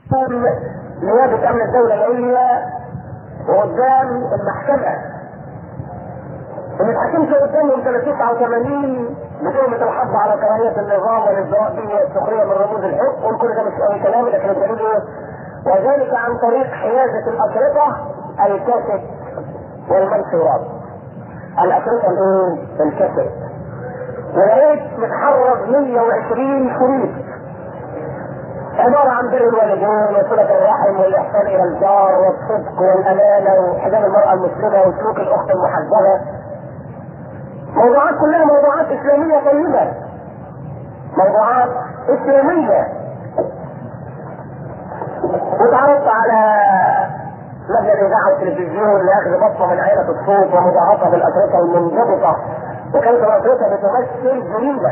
نيابه امن الدوله العليا وقدام المحكمه اللي اتحكمت قدامهم سنه 89 بتهمة الحظ على كراهية النظام والازدراء به والسخرية من رموز الحكم وكل ده مش اي كلام لكن الدليل ايه؟ وذلك عن طريق حيازة الأشرطة الكاسيت والمنشورات. الأشرطة الايه؟ الكاسيت. ولقيت متحرر 120 شريط عبارة عن بر الوالدين وصلة الرحم والإحسان إلى الجار والصدق والأمانة وحجاب المرأة المسلمة وسلوك الأخت المحجبة موضوعات كلها موضوعات إسلامية طيبة موضوعات إسلامية وتعرضت على مبنى الإذاعة والتلفزيون لأخذ بصمة من عائلة الصوت ومضاعفة بالأشرطة المنضبطة وكانت الأشرطة بتمثل جريمة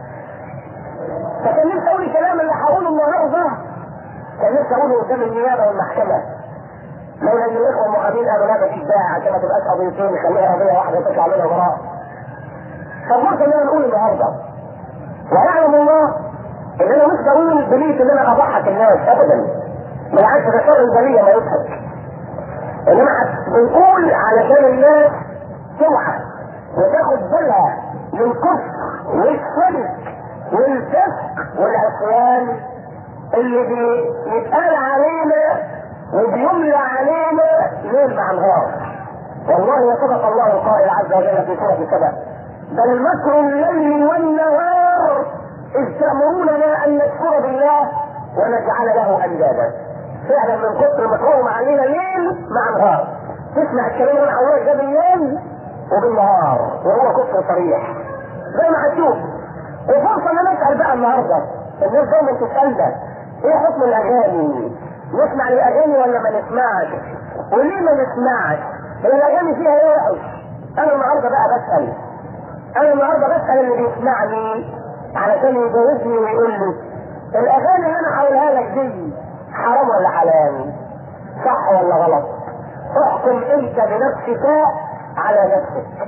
فكان نفسي أقول الكلام اللي هقوله النهارده كان نفسي أقوله قدام النيابة والمحكمة لولا ان الاخوه المحامين قالوا لا مفيش داعي عشان ما تبقاش قضيتين خليها قضيه واحده وتطلع منها براءه. فالمرة ان انا نقول النهارده ويعلم الله ان انا مش بقول بنية ان انا اضحك الناس ابدا بالعكس ده شر البريه ما يضحك انما بنقول علشان الناس توعى وتاخد بالها من الكفر والشرك والفسق والعصيان اللي بيتقال علينا وبيملى علينا ليل مع نهار والله صدق الله القائل عز وجل في سوره سبع بل المكر الليل والنهار اذ تامروننا ان نكفر بالله ونجعل له اندادا فعلا من كتر مكرهم علينا ليل مع نهار تسمع الكلام اللي حواليك ده بالليل وبالنهار وهو كفر صريح زي ما هتشوف وفرصه ان انا اسال بقى النهارده الناس دايما تسالنا ايه حكم الاغاني؟ نسمع الاغاني ولا ما نسمعش؟ وليه ما نسمعش؟ هي الاغاني فيها ايه وحش؟ انا النهارده بقى بسال انا النهارده بسال اللي بيسمعني علشان يجاوبني ويقول لي الاغاني اللي انا هقولها لك دي حرام ولا حلال؟ صح ولا غلط؟ احكم انت بنفسك على نفسك.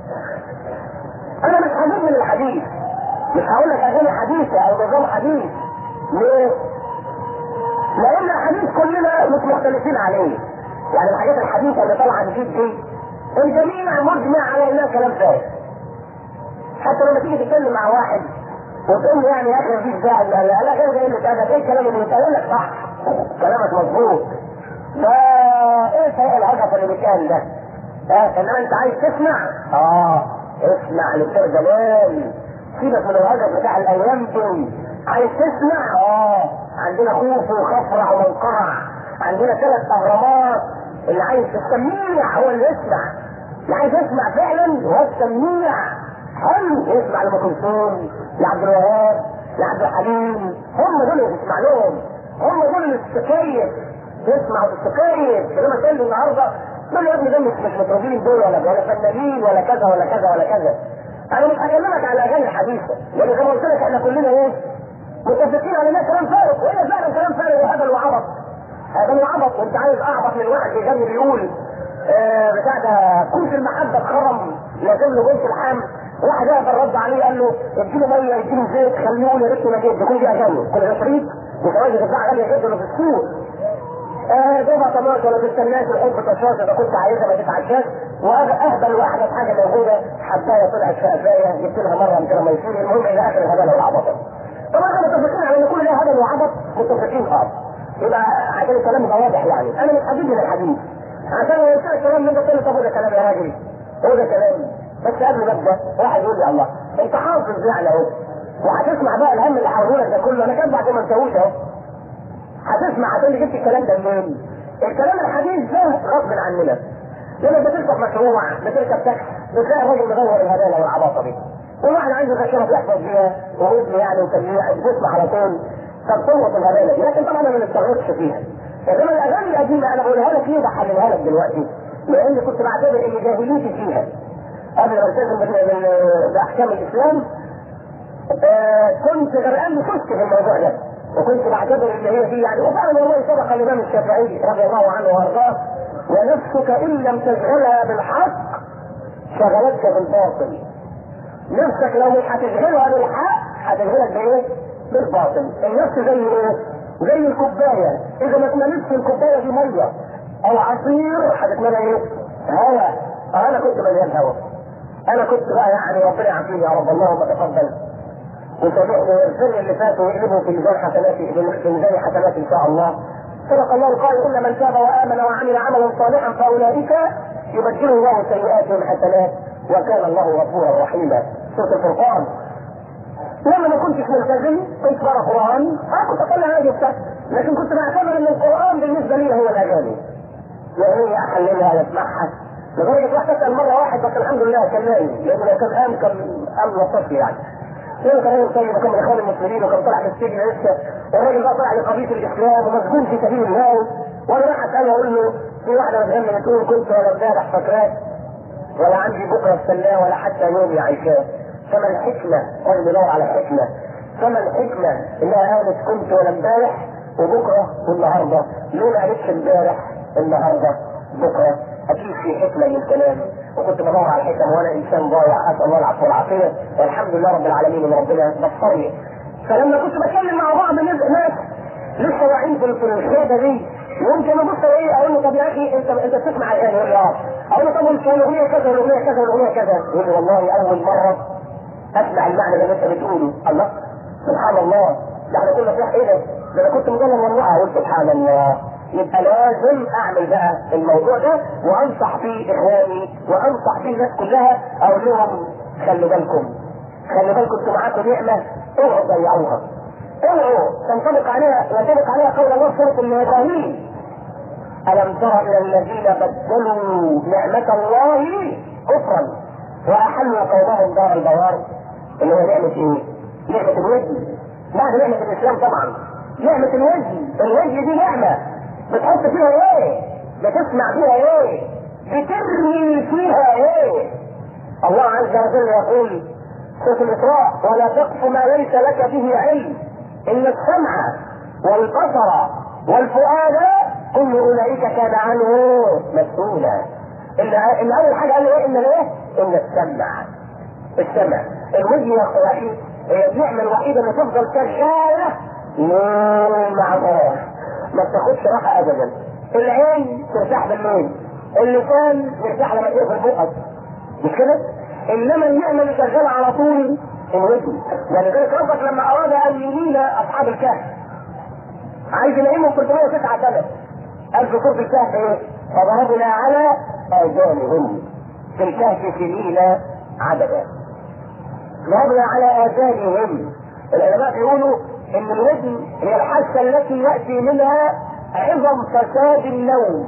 انا مش هجيب من الحديث مش هقول لك اغاني حديثه او نظام حديث ليه؟ لان الحديث كلنا مش مختلفين عليه يعني الحاجات الحديثه اللي طالعه جديد دي الجميع مجمع على انها كلام فارغ حتى لما تيجي تتكلم مع واحد وتقول له يعني يا اخي مفيش داعي لا لا لا غير قله ادب ايه الكلام اللي بيتقال لك صح كلامك مظبوط فا ايه سيء الهدف اللي بيتقال ده؟ اه انما انت عايز تسمع؟ اه اسمع لبتوع زمان سيبك من الهدف بتاع الايام دي عايز تسمع؟ اه عندنا خوف وخفرع ومنقرع عندنا ثلاث اهرامات اللي عايز السميع هو اللي يسمع اللي عايز يسمع فعلا هو السميع حلو يسمع لام كلثوم لعبد الوهاب لعبد الحليم هم دول اللي تسمع لهم هم دول اللي تستكيف تسمع وتستكيف انما تقول النهارده دول يا ابني دول مش مش مطربين دول ولا ولا فنانين ولا كذا ولا كذا ولا كذا انا مش هكلمك على الاغاني الحديثه لان زي ما قلت لك احنا كلنا ايه متفقين على انها كلام فارغ وهي فعلا كلام فارغ وهبل وعبط هبل وعبط وانت عايز اعبط من واحد بيغني بيقول آه بتاع ده كنت المحبه اتخرم لازم له بنت الحام واحد يقدر رد عليه قال له اديله ميه اديله زيت خليه يقول يا ريت ما جيت كل دي اغاني كل ده شريط وجواز الدفاع غاليه جدا في السوق آه ده ما طماش ولا تستناش الحب تشاش اذا كنت عايزها ما تتعشاش واهبل واحده حاجه موجوده حبايه طلعت في قفايه جبت لها مره من كده ما يصير المهم الى اخر الهبل والعبط طبعا احنا متفقين على ان كل ده هبل وعبط متفقين اه يبقى عشان الكلام يبقى واضح يعني انا مش حبيبي للحديث عشان لو قلت لك كلام من ده تقول طب هو ده كلام يا راجل هو ده كلام بس قبل ما ابدا واحد يقول لي الله انت حافظ يعني اهو وهتسمع بقى الهم اللي حرهولك ده كله انا كان بعد ما انتهوش اهو هتسمع هتقول لي جبت الكلام ده منين؟ الكلام الحديث ده غصب عننا لما بتركب مشروع بتركب تاكسي بتلاقي الراجل مدور الهباله والعباطه دي والواحد عنده ذاكره بيحفظ بيها وابن يعني وتجميع بيسمع على طول فبتلقط الهباله دي لكن طبعا انا ما نستغرقش فيها انما الاغاني القديمه انا بقولها لك ليه بحللها لك دلوقتي لان كنت بعتبر ان جاهليتي فيها قبل ما التزم باحكام الاسلام آه كنت غرقان بفشت في الموضوع ده وكنت بعتبر ان هي دي يعني وفعلا والله صدق الامام الشافعي رضي الله عنه وارضاه ونفسك ان لم تشغلها بالحق شغلتك بالباطل نفسك لو مش هتشغلها بالحق هتشغلك بايه؟ بالباطل النفس زي ايه؟ زي الكوبايه اذا ما اتملتش الكوبايه دي ميه او عصير هتتملى ايه؟ هواء انا كنت مليان هواء انا كنت بقى يعني ربنا يعافيني يا رب اللهم تقبل وسامحني ويغفر اللي فات ويقلبه في ميزان حسناتي في ميزان حسناتي ان شاء الله صدق الله القائل الا من تاب وامن وعمل عملا صالحا فاولئك يبدل الله سيئاتهم حسنات وكان الله غفورا رحيما سوره الفرقان لما ما كنتش ملتزم كنت بقرا قران اه كنت اطلع هذه السنة لكن كنت بعتبر ان القران بالنسبه لي هو الاغاني وهي احللها واسمعها لدرجه واحد اسال مره واحد بس الحمد لله كان نايم لانه لو كان قام كان قام وصف يعني لانه كان نايم طيب وكان من اخوان المسلمين وكان طلع من السجن لسه والراجل بقى طلع لقضيه الاسلام ومسجون في سبيل الله وانا راح اساله اقول له في واحده بتغني بتقول كنت ولا امبارح فاكراك ولا عندي بكره استناه ولا حتى يومي عايشاه فما الحكمه وانا بدور على الحكمه فما الحكمه انها قالت كنت ولا امبارح وبكره والنهارده ليه ما قالتش امبارح النهارده بكره اكيد في حكمه من الكلام وكنت بدور على الحكم وانا انسان ضايع اسال الله العفو والعافيه والحمد لله رب العالمين ان ربنا بصرني فلما كنت بتكلم مع بعض ناس لسه واعيين في الخيبه دي ممكن ابص ايه اقول له طب يا اخي انت انت بتسمع اغاني يقول لي اه اقول له طب الاغنيه كذا والاغنيه كذا والاغنيه كذا يقول لي والله اول مره اسمع المعنى اللي انت بتقوله الله سبحان الله ده احنا كنا صح ايه ده؟ ده انا كنت مجرد والله اقول سبحان الله يبقى لازم اعمل بقى الموضوع ده وانصح فيه اخواني وانصح فيه الناس كلها اقول لهم خلوا بالكم خلوا بالكم انتوا معاكم نعمه اوعوا تضيعوها اوعوا تنطبق عليها ينطبق عليها قول الله سوره الابراهيم الم تر الى الذين بدلوا نعمه الله كفرا واحلوا قومهم دار البوار اللي هو نعمه ايه؟ نعمه الوجه بعد نعمه الاسلام طبعا نعمه الوجه الوجه دي نعمه بتحط فيها ايه؟ بتسمع فيها ايه؟ بترمي فيها ايه؟ الله عز وجل يقول سورة الإسراء ولا تقف ما ليس لك به علم إن السمع والبصر والفؤاد كل أولئك كان عنه مسؤولا إن إن أول حاجة قال له إيه؟ إن الإيه؟ إن السمع السمع الوجه يا أخواتي هي النعمة الوحيدة اللي تفضل شغالة يوم مع الله ما بتاخدش راحة أبدا العين ترتاح بالليل اللسان يرتاح لما تقفل بقك مش كده؟ انما النعمه اللي شغاله على طول الوجه يعني ذلك ربك لما اراد ان يميل اصحاب الكهف عايز ينيمهم 309 سنه قال في سوره الكهف ايه؟ فضربنا على اذانهم في الكهف سنين عددا ضربنا على اذانهم العلماء بيقولوا ان الوجه هي الحاسه التي ياتي منها عظم فساد النوم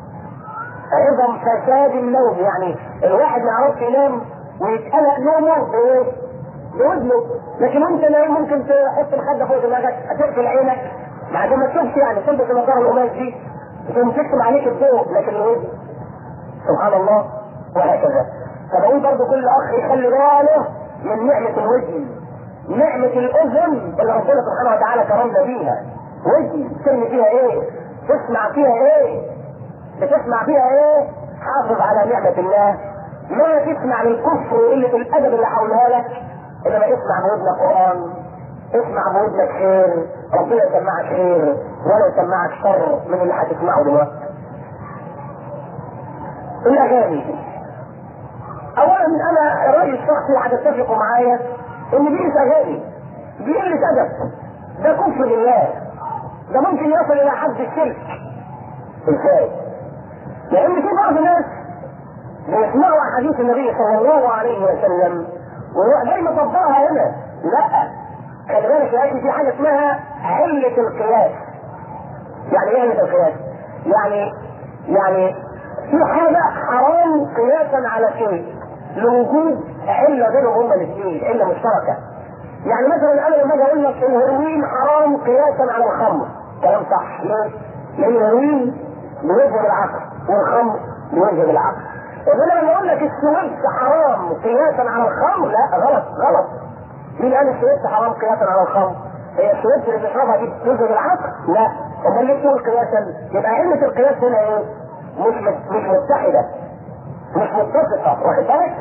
عظم فساد النوم يعني الواحد ما يعرفش ينام ويتقلق نومه بايه؟ بودنه لكن انت نايم ممكن تحط الخده فوق دماغك تقفل عينك بعد ما تشوفش يعني تلبس النظاره القماش دي تقوم تكتم عليك الضوء لكن الوجه سبحان الله وهكذا فبقول برضه كل اخ يخلي باله من نعمه الوجه نعمه الاذن اللي ربنا سبحانه وتعالى كرمنا بيها وجه تسمي فيها ايه؟ تسمع فيها ايه؟ بتسمع فيها ايه؟ حافظ على نعمة الله ما تسمع للكفر وقلة الأدب اللي حولها لك إنما اسمع بودنك قرآن اسمع بودنك خير ربنا يسمعك خير ولا يسمعك شر من اللي هتسمعه دلوقتي الأغاني أولا أنا رأيي الشخصي هتتفقوا معايا إن دي مش أغاني دي قلة أدب ده كفر بالله ده ممكن يصل إلى حد الشرك ازاي؟ لان في بعض الناس بيسمعوا احاديث النبي صلى الله عليه وسلم وزي ما طبقها هنا لا خلي بالك يا اخي في حاجه اسمها علة القياس يعني ايه علة القياس؟ يعني يعني في حاجة حرام قياسا على شيء لوجود علة بينهم هما الاثنين علة مشتركة يعني مثلا انا لما اجي اقول لك الهيروين حرام قياسا على الخمر كلام صح ليه؟ لان الهيروين بيذهب العقل والخمر بيذهب العقل انما لما اقول لك السويس حرام قياسا على الخمر لا غلط غلط مين قال السويس حرام قياسا على الخمر؟ هي السويس اللي بتشربها دي بتذهب العقل؟ لا امال ليه تقول قياسا؟ يبقى علة القياس هنا ايه؟ مش مش متحدة مش متفقة واخد بالك؟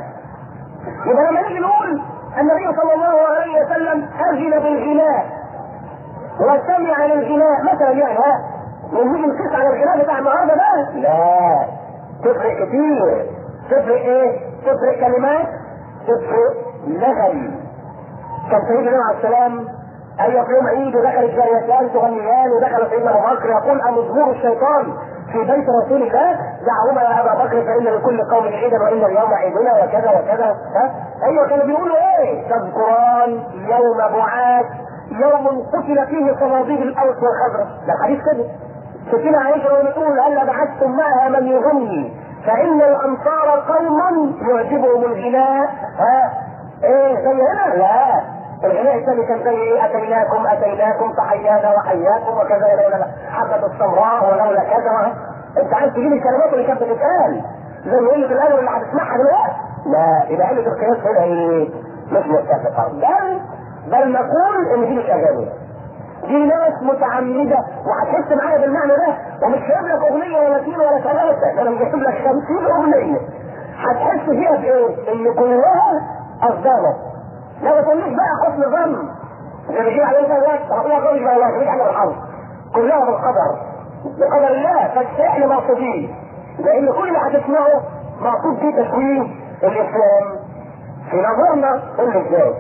يبقى لما نيجي نقول النبي صلى الله عليه وسلم أذن بالغناء وسمع للغناء مثلا يعني ها ونيجي نقيس على الغناء بتاع النهارده ده لا تفرق كتير تفرق ايه؟ تفرق كلمات تفرق نغم كان سيدنا عليه السلام اي في يوم عيد ودخل الجاريتان تغنيان ودخل سيدنا ابو بكر يقول امزمور الشيطان في بيت رسول الله دعوهما يا ابا بكر فان لكل قوم عيدا وان اليوم عيدنا وكذا وكذا ها ايوه كانوا بيقولوا ايه تذكران يوم بعاث يوم قتل فيه صناديق الاوس والخزرج ده الحديث كده ستنا عائشه وهي بتقول هل بعثتم معها من يغني فان الانصار قوم يعجبهم الغناء ها ايه زي هنا لا الغناء الثاني كان زي ايه اتيناكم اتيناكم فحيانا وحياكم وكذا لولا حبة السمراء ولولا كذا انت عايز تجيب الكلمات اللي كانت بتتقال زي اللي في الاول اللي هتسمعها دلوقتي لا يبقى قله القياس هنا ايه مش متفقه بل بل نقول ان دي مش اغاني دي ناس متعمده وهتحس معايا بالمعنى ده ومش جايب لك اغنيه ولا اثنين ولا ثلاثه ده انا جايب لك 50 اغنيه هتحس فيها بايه؟ ان كلها اصدارك لا ما تقوليش بقى حسن ظن زي بيجي عليه الوقت ربنا يقول ما الله مش على الحظ كلها بالقدر بقدر الله بس احنا مقصودين لان كل اللي هتسمعه مقصود فيه تشويه الاسلام في نظرنا قول ازاي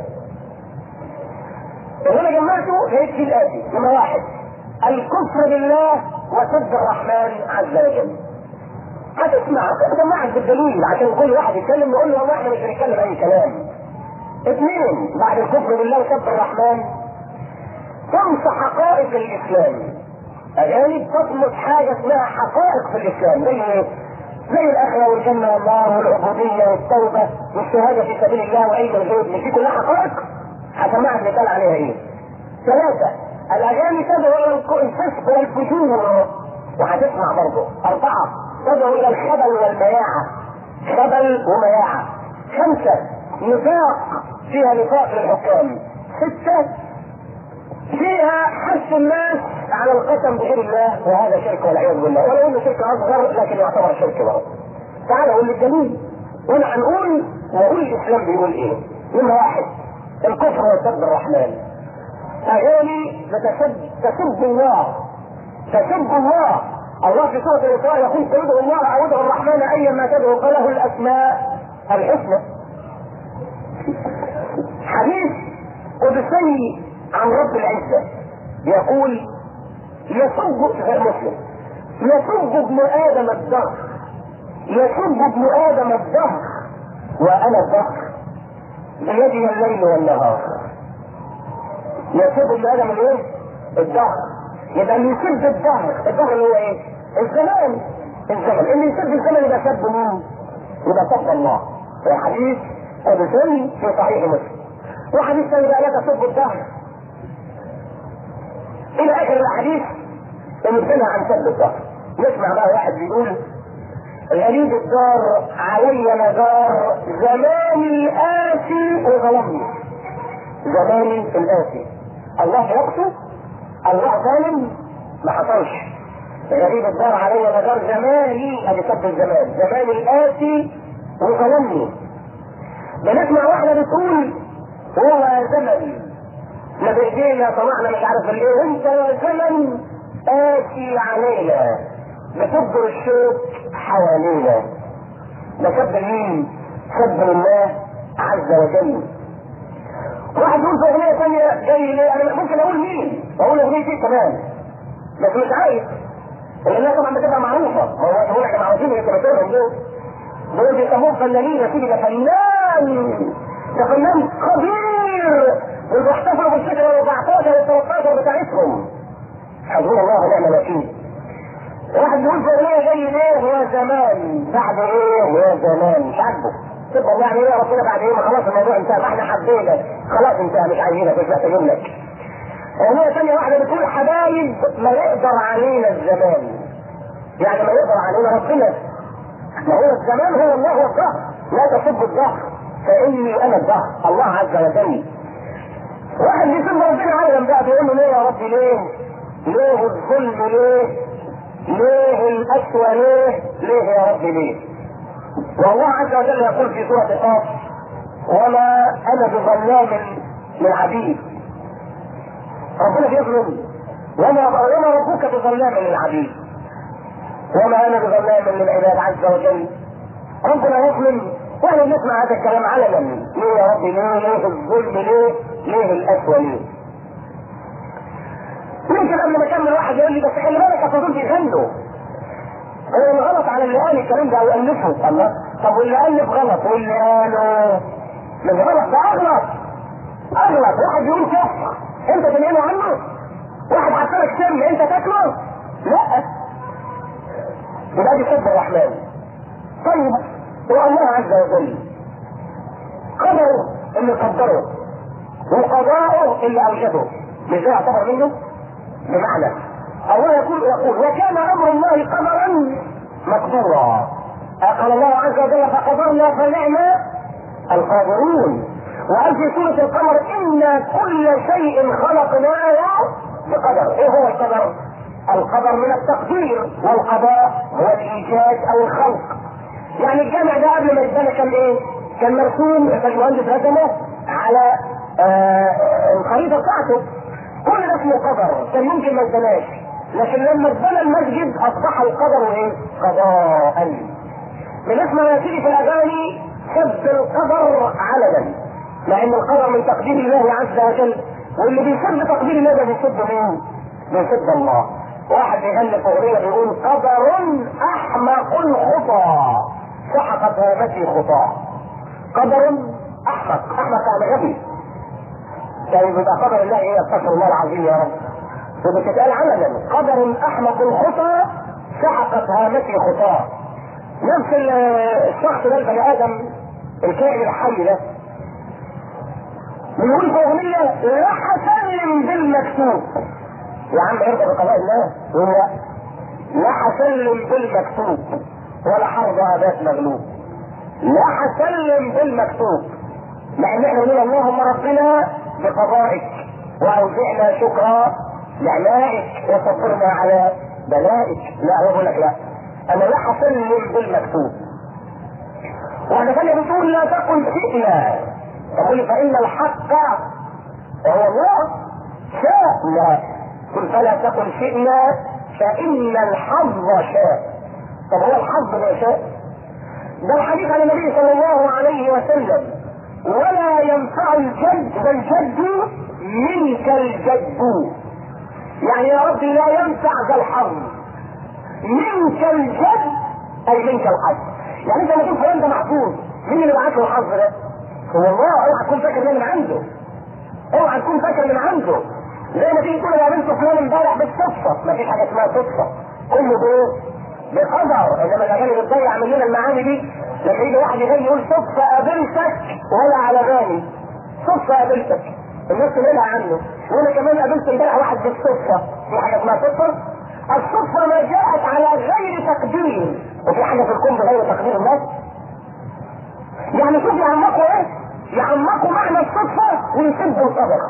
اللي انا جمعته لقيت فيه الاتي نمرة واحد الكفر بالله وسب الرحمن عز وجل هتسمع جمعت بالدليل عشان كل واحد يتكلم يقول له والله احنا مش هنتكلم اي كلام اثنين بعد الكفر بالله وسب الرحمن تمس حقائق الاسلام اجانب تطمس حاجه اسمها حقائق في الاسلام زي ايه؟ زي الاخره والجنه والنار والعبوديه والتوبه والشهاده في سبيل الله وعلم الغيب مش دي كلها حقائق؟ هسمعك مثال عليها ايه؟ ثلاثه الاغاني تدعو الى الفسق والفجور وهتسمع برضه اربعه تدعو الى الخبل والمياعه خبل ومياعه خمسه نفاق فيها نفاق للحكام ستة فيها حث الناس على القسم بغير الله وهذا شرك والعياذ بالله ولو انه شرك اصغر لكن يعتبر شرك برضه تعالى قول لي الدليل وانا هنقول واقول الاسلام بيقول ايه نمرة واحد الكفر وسب الرحمن اغاني بتسب تسب الله تسب الله الله في سورة الإسراء يقول تدعو الله أو ادعو الرحمن أيما تدعو فله الأسماء الحسنى حديث قدسي عن رب العزة يقول يسب غير مسلم يسب ابن آدم الدهر يسب ابن آدم الدهر وأنا الدهر بيدي الليل والنهار يسب ابن آدم الايه؟ الدهر يبقى اللي يسب الدهر الدهر اللي هو ايه؟ الزمان الزمن اللي يسب الزمن يبقى سب مين؟ يبقى سب الله في حديث قدسي في صحيح مسلم وحديث ثاني بقى لا تسب الدهر الى اخر الاحاديث اللي بتنهى عن سب الدهر نسمع بقى واحد بيقول غريب الدار علي نزار زماني آسي وظلمني زماني الآسي الله يقصد الله ظالم ما حصلش غريب الدار علي نزار زماني ادي سب الزمان زماني الآسي وظلمني بنسمع واحدة بتقول هو زمن ما بايدينا طمعنا مش عارف الايه انت يا زمن آتي علينا بتبدر الشوك حوالينا ده سب مين؟ سب الله عز وجل واحد يقول في اغنيه ثانيه جاي ليه؟ انا ممكن اقول مين؟ واقول اغنيه دي كمان بس مش عايز لانها طبعا بتبقى معروفه ما هو يقول لك معروفين انت بتقولهم دول دول بيسموهم فنانين يا سيدي ده فنان ده فنان خبير وبيحتفلوا بالفكره ال 14 وال 13 بتاعتهم حسبنا الله ونعم الوكيل واحد يقول في اغنيه جاي ليه يا زمان بعد ايه يا زمان مش عاجبه تبقى يعني ايه يا ربنا بعد ايه ما خلاص الموضوع انتهى ما احنا حبينا خلاص انتهى مش عايزينك مش محتاجين لك اغنيه ثانيه واحده بتقول حبايب ما يقدر علينا الزمان يعني ما يقدر علينا ربنا ما هو الزمان هو الله هو الظهر لا تسب الظهر فاني انا الظهر الله عز وجل واحد بيسب ربنا عالم بقى بيقول له ليه يا ربي ليه؟ ليه الظلم ليه؟ ليه الأسوأ ليه؟ ليه يا رب ليه؟ والله عز وجل يقول في سورة قاف وما أنا بظلام للعبيد ربنا بيظلم وما وما ربك بظلام للعبيد وما انا بظلام للعباد عز وجل ربنا يظلم واحنا نسمع هذا الكلام علنا ليه يا رب ليه ليه الظلم ليه ليه الاسوء ليه يمكن قبل ما اكمل واحد يقول لي بس خلي بالك يا فضول بيغنوا هو الغلط على اللي قال الكلام ده او الفه الله طب واللي الف غلط واللي قاله من غلط ده اغلط اغلط واحد يقول كفر انت تنقله عنه واحد حط لك سم انت تاكله لا يبقى دي حب الرحمن طيب والله عز وجل قدره اللي قدره وقضاؤه اللي اوجده مش ده يعتبر منه بمعنى الله يقول يقول وكان امر الله قدرا مقدورا قال الله عز وجل فقدرنا فنعم القادرون وقال في سورة القمر إنا كل شيء خلقناه بقدر إيه هو القدر؟ القدر من التقدير والقضاء هو الإيجاد أو الخلق يعني الجامع ده قبل ما يتبنى كان إيه؟ كان مرسوم الباشمهندس رسمه على آه الخريطة بتاعته كل ده اسمه قدر كان ممكن ما يتبناش لكن لما اتبنى المسجد أصبح القدر إيه؟ قضاء من اسمها تيجي في الأغاني سب القدر علنا لان القدر من تقدير الله عز وجل واللي بيسب تقدير الله ده بيسب مين؟ بيسب الله واحد بيغني في اغنيه بيقول قدر احمق الخطى سحقت هامتي خطاه قدر احمق احمق يعني غبي طيب يبقى قدر الله ايه استغفر الله العظيم يا رب وبتتقال علنا قدر احمق الخطى سحقت هامتي خطاه نفس الشخص ده البني ادم الكائن الحي ده بيقول في اغنيه لا هسلم بالمكتوب يا عم ارضى بقضاء الله يقول لا لا هسلم بالمكتوب ولا حرض ابات مغلوب لا هسلم بالمكتوب لان احنا نقول اللهم ربنا بقضائك واوزعنا شكرا نعمائك وصبرنا على بلائك لا هو بيقول لك لا انا لا هسلم بالمكتوب واحنا ثانيه بتقول لا تقل شئنا تقول فان الحق وهو الله شاء لا قل فلا تقل شئنا فان الحظ شاء طب هو الحظ ما شاء ده الحديث عن النبي صلى الله عليه وسلم ولا ينفع الجد بل الجد منك الجد يعني يا ربي لا ينفع ذا الحظ منك الجد اي منك الحظ يعني انت لما تقول فلان ده محظوظ مين اللي بعت له الحظ ده؟ هو الله اوعى تكون فاكر ده من عنده اوعى تكون فاكر من عنده زي ما تيجي تقول يا بنت فلان امبارح بالصدفه مفيش حاجه اسمها صدفه كله بايه؟ بقدر انما الاغاني بتضيع مننا المعاني دي لما يجي واحد يغني يقول صدفه قابلتك ولا على بالي صدفه قابلتك الناس تقولها عنه وانا كمان قابلت امبارح واحد بالصدفه في حاجه اسمها صدفه الصدفه ما جاءت على غير تقدير وفي حاجه في الكون بغير تقدير الناس يعني شوف يعمقوا ايه يعمقوا معنى الصدفه ويسبوا القدر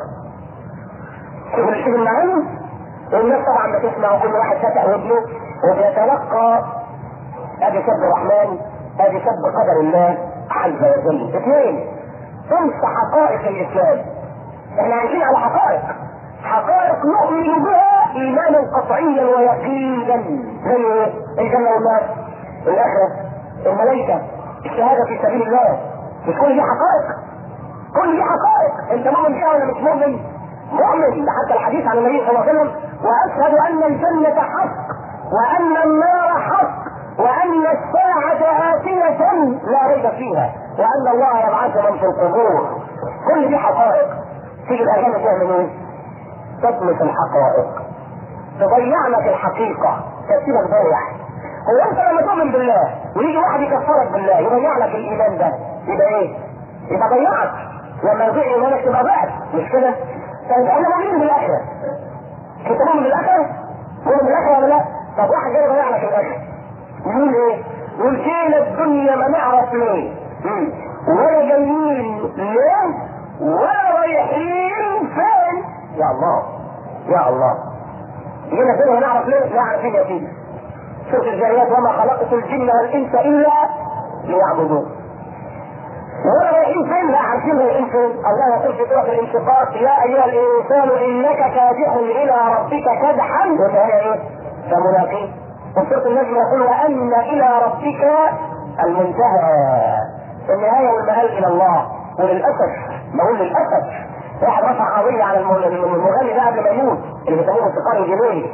شوف شوف المعاني والناس طبعا بتسمع وكل واحد فاتح ودنه وبيتلقى ادي سب الرحمن ادي سب قدر الله عز وجل اثنين خمس حقائق الاسلام احنا عايشين على حقائق حقائق نؤمن بها ايمانا قطعيا ويقينا زي ايه؟ الجنه والنار الاخره الملائكه الشهاده في سبيل الله مش كل دي حقائق كل دي حقائق انت مؤمن بيها ولا مش مؤمن؟ مؤمن ده حتى الحديث عن النبي صلى الله عليه وسلم واشهد ان الجنه حق وان النار حق وان الساعه اتيه لا ريب فيها وان الله يبعث من في القبور كل دي حقائق تيجي الاغاني تعمل ايه؟ تطمس الحقائق تضيع لك الحقيقه تسيبك ضايع هو انت لما تؤمن بالله ويجي واحد يكفرك بالله يضيع لك الايمان ده يبقى ايه؟ يبقى ضيعك لما يضيع ايمانك تبقى ضعت مش كده؟ طيب احنا مؤمنين بالاخره انت مؤمن بالاخره؟ مؤمن بالاخره ولا لا؟ طب واحد جاي يضيع لك الاخره يقول ايه؟ يقول جينا الدنيا ما نعرف ليه ولا جايين ليه ولا رايحين فين يا الله يا الله جينا فين ونعرف ليه لا عارفين يا سيدي شوف الجاريات وما خلقت الجن والانس الا ليعبدون ولا رايحين فين لا عارفين رايحين فين الله يقول في سوره الانشقاق يا ايها الانسان انك كادح الى ربك كدحا وهي ايه؟ فملاقيه وسوره النجم يقول وان الى ربك المنتهى النهايه والمآل الى الله وللاسف بقول للاسف واحد رفع قضيه على المغني ده قبل ما يموت اللي بيسموه الانتقال الجنوني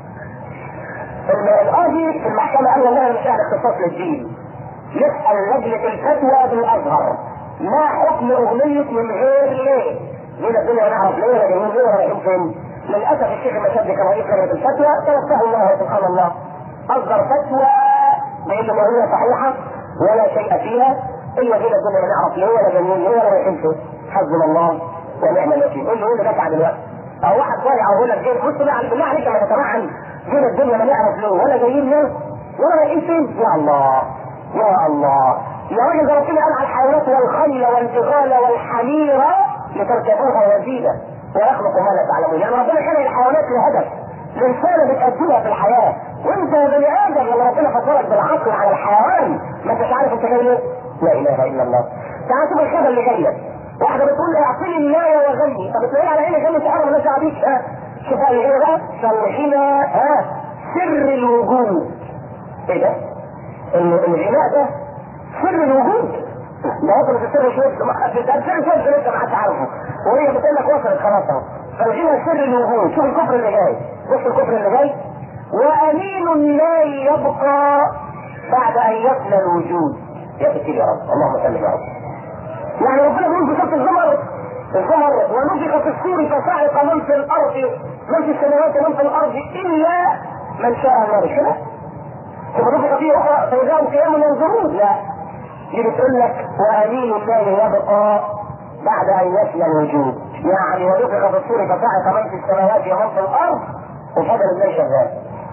القاضي في المحكمه قال والله مش اهل اختصاص للدين يسال لجنه الفتوى بالازهر ما حكم اغنيه من غير ليه؟ ليه الدنيا نعرف ليه ولا جايين ليه ولا رايحين فين؟ للاسف الشيخ المشدي كان رئيس لجنه الفتوى توفاه الله سبحان الله اصدر فتوى بان ما هي صحيحه ولا شيء فيها الا كده الدنيا نعرف ليه ولا جايين ليه ولا رايحين فين؟ حسبنا الله ونعم الوكيل قول له قول له دفع دلوقتي او واحد ضايع او يقول لك جاي بص بقى بالله عليك لما تتمعن جيل الدنيا ما نعرف ليه ولا جايين ليه ولا رايحين فين؟ يا الله يا الله يا راجل ده ربنا قال على الحيوانات والخيل والبغال والحمير لتركبوها وزينة ويخلق ما لا تعلمون يعني ربنا خلق الحيوانات لهدف رسالة بتأديها في الحياة وانت يا بني ادم لما ربنا فضلك بالعقل على الحيوان ما انتش عارف انت جاي ليه؟ لا اله الا الله تعال شوف الخبر اللي جاي لك واحده بتقول لي اعطيني النايه وغني طب بتلاقي على عينك غني تعالى مالهاش دعوه بيك ها شوف قال ايه بقى؟ صلحنا ها سر الوجود ايه ده؟ الغناء ده سر الوجود ده وصلت السر شويه ده سر شويه لسه ما حدش عارفه وهي بتقول لك وصلت خلاص اهو فالغنى سر الوجود شوف الكفر اللي جاي بص الكفر اللي جاي وامين لا يبقى بعد ان يفنى الوجود يا كتير يا رب اللهم صل يا رب يعني ربنا بيقول في سوره الزمر الزمر ونفخ في الصور فصعق من في الارض من في السماوات ومن في الارض الا من شاء الله مش كده؟ ثم نفخ فيه اخرى فاذا هم قيام ينظرون لا دي بتقول لك وامين الله يبقى بعد ان يفنى الوجود يعني ونفخ في الصور فصعق من في السماوات ومن في الارض وفضل الله شغال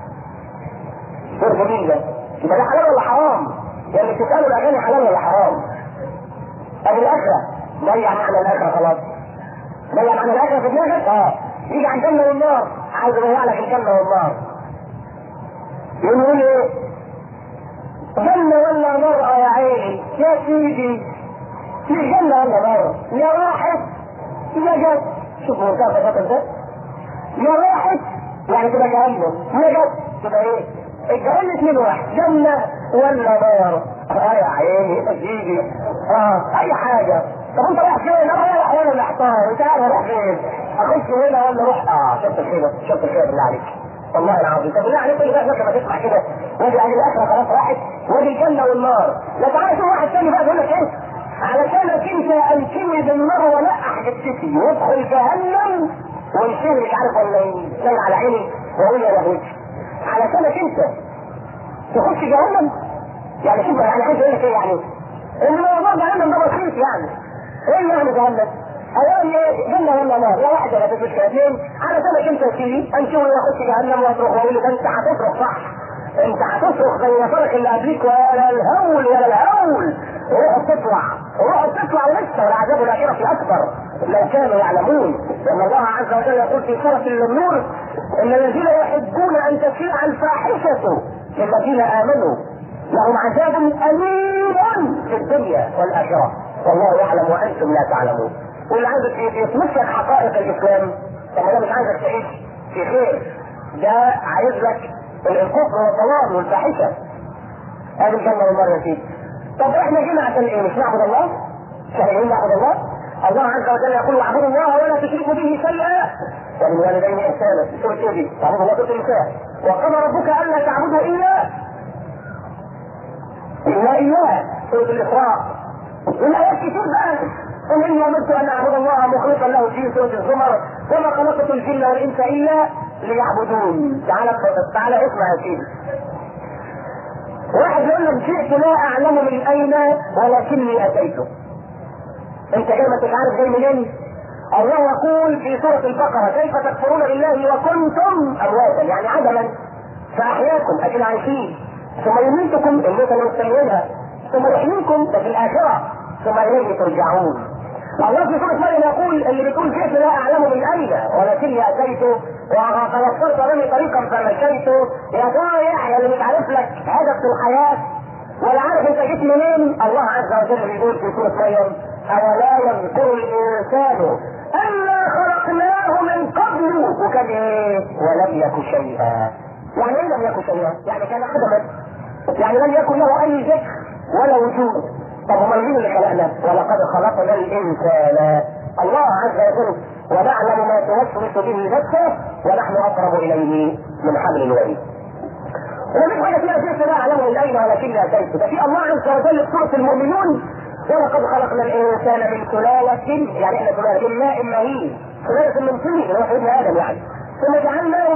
سور جميل ده يبقى ده حلال ولا حرام؟ يعني بتسالوا الاغاني حلال ولا حرام؟ ادي الاخره ضيع معنى الاخره خلاص ضيع معنى الاخره في دماغك؟ اه يجي على الجنه والنار عايز يضيع لك الجنه والنار يقول يقول ايه؟ جنة ولا نار يا عيني يا سيدي في جنة ولا نار يا راحت يا جت شوف منتهى الفضل ده يا راحت يعني تبقى جهنم يا جت تبقى ايه؟ الجهنم اتنين واحد جنة ولا نار اه يا عيني يا سيدي اه اي حاجة طب انت رايح فين؟ انا رايح وانا محتار انت عارف اروح فين؟ اخش هنا ولا اروح اه شفت الخير شفت الخير بالله عليك والله العظيم طب بالله عليك كل ده لما تسمع كده وادي اهل الاخره خلاص راحت وادي الجنه والنار لا تعالى شوف واحد ثاني بقى بيقول لك ايه علشانك انت انتمي بالنار ولقح جثتي وادخل جهنم وانشري مش عارف ولا يسال على عيني واقول يا لهوي علشانك انت تخش جهنم يعني شوف يعني عايز اقول لك ايه يعني ان موضوع جهنم ده بسيط يعني ايه يعني جهنم؟ هيقول ايه جنة ولا نار؟ لا واحدة لا تفرق اثنين على سنة انت تيجي انت ويخش جهنم وهتروح ويقول لك انت هتصرخ صح انت هتصرخ زي نصرك اللي قبليك ولا الهول ولا الهول روح تطلع روح تطلع لسه والعذاب الاخرة اكبر لو كانوا يعلمون لان الله عز وجل يقول في سورة النور ان الذين يحبون ان تشيع الفاحشة للذين امنوا لهم عذاب اليم في الدنيا والاخرة والله يعلم وانتم لا تعلمون واللي عايزك يثبت لك حقائق الاسلام طب ده مش عايزك تعيش في خير ده عايز لك الكفر والضلال والفاحشه هذه الجنه والنار يا سيدي طب احنا جينا عشان ايه مش نعبد الله؟ شرعيين نعبد الله؟ الله عز وجل يقول اعبدوا الله ولا تشركوا به شيئا وبالوالدين احسانا سوره ايه دي؟ تعبدوا الله سوره النساء وقضى ربك الا تعبدوا الا الا اياه سوره الاسراء والايات كتير بقى قل اني امرت ان اعبد الله مخلصا له في سوره الزمر وما خلقت الجن والانس الا ليعبدون تعالى تعالى اسمع يا سيدي واحد يقول لك جئت لا اعلم من اين ولكني اتيته انت جاي ما انتش عارف جاي منين الله يقول في سورة البقرة كيف تكفرون بالله وكنتم أمواتا يعني عدما فأحياكم أكيد عايشين ثم يميتكم الموت اللي مستنيينها ثم يحييكم ده في الآخرة ثم إليه ترجعون الله في سورة مريم يقول اللي بتقول جئت لا أعلم من أين ولكني أتيت وتبصرت بني طريقا فمشيت يا ضايع يا اللي مش عارف لك هدف في الحياة ولا عارف انت جيت منين الله عز وجل بيقول في سوره مريم اولا يذكر الانسان انا خلقناه من قبل وكان ايه ولم يك شيئا يعني ايه لم يكن شيئا يعني كان عدما يعني لم يكن له اي ذكر ولا وجود طب امال مين اللي خلقنا ولقد خلقنا الانسان الله عز وجل ونعلم ما توسوس به نفسه ونحن اقرب اليه من حبل الوريد ومن حاجه فيها شيء لا اعلمه الين ولكني اتيت ففي الله عز وجل في سوره المؤمنون ولقد خلقنا الانسان من سلاله يعني احنا سلاله من ماء مهين سلاله من طين اللي هو سيدنا ادم يعني ثم جعلناه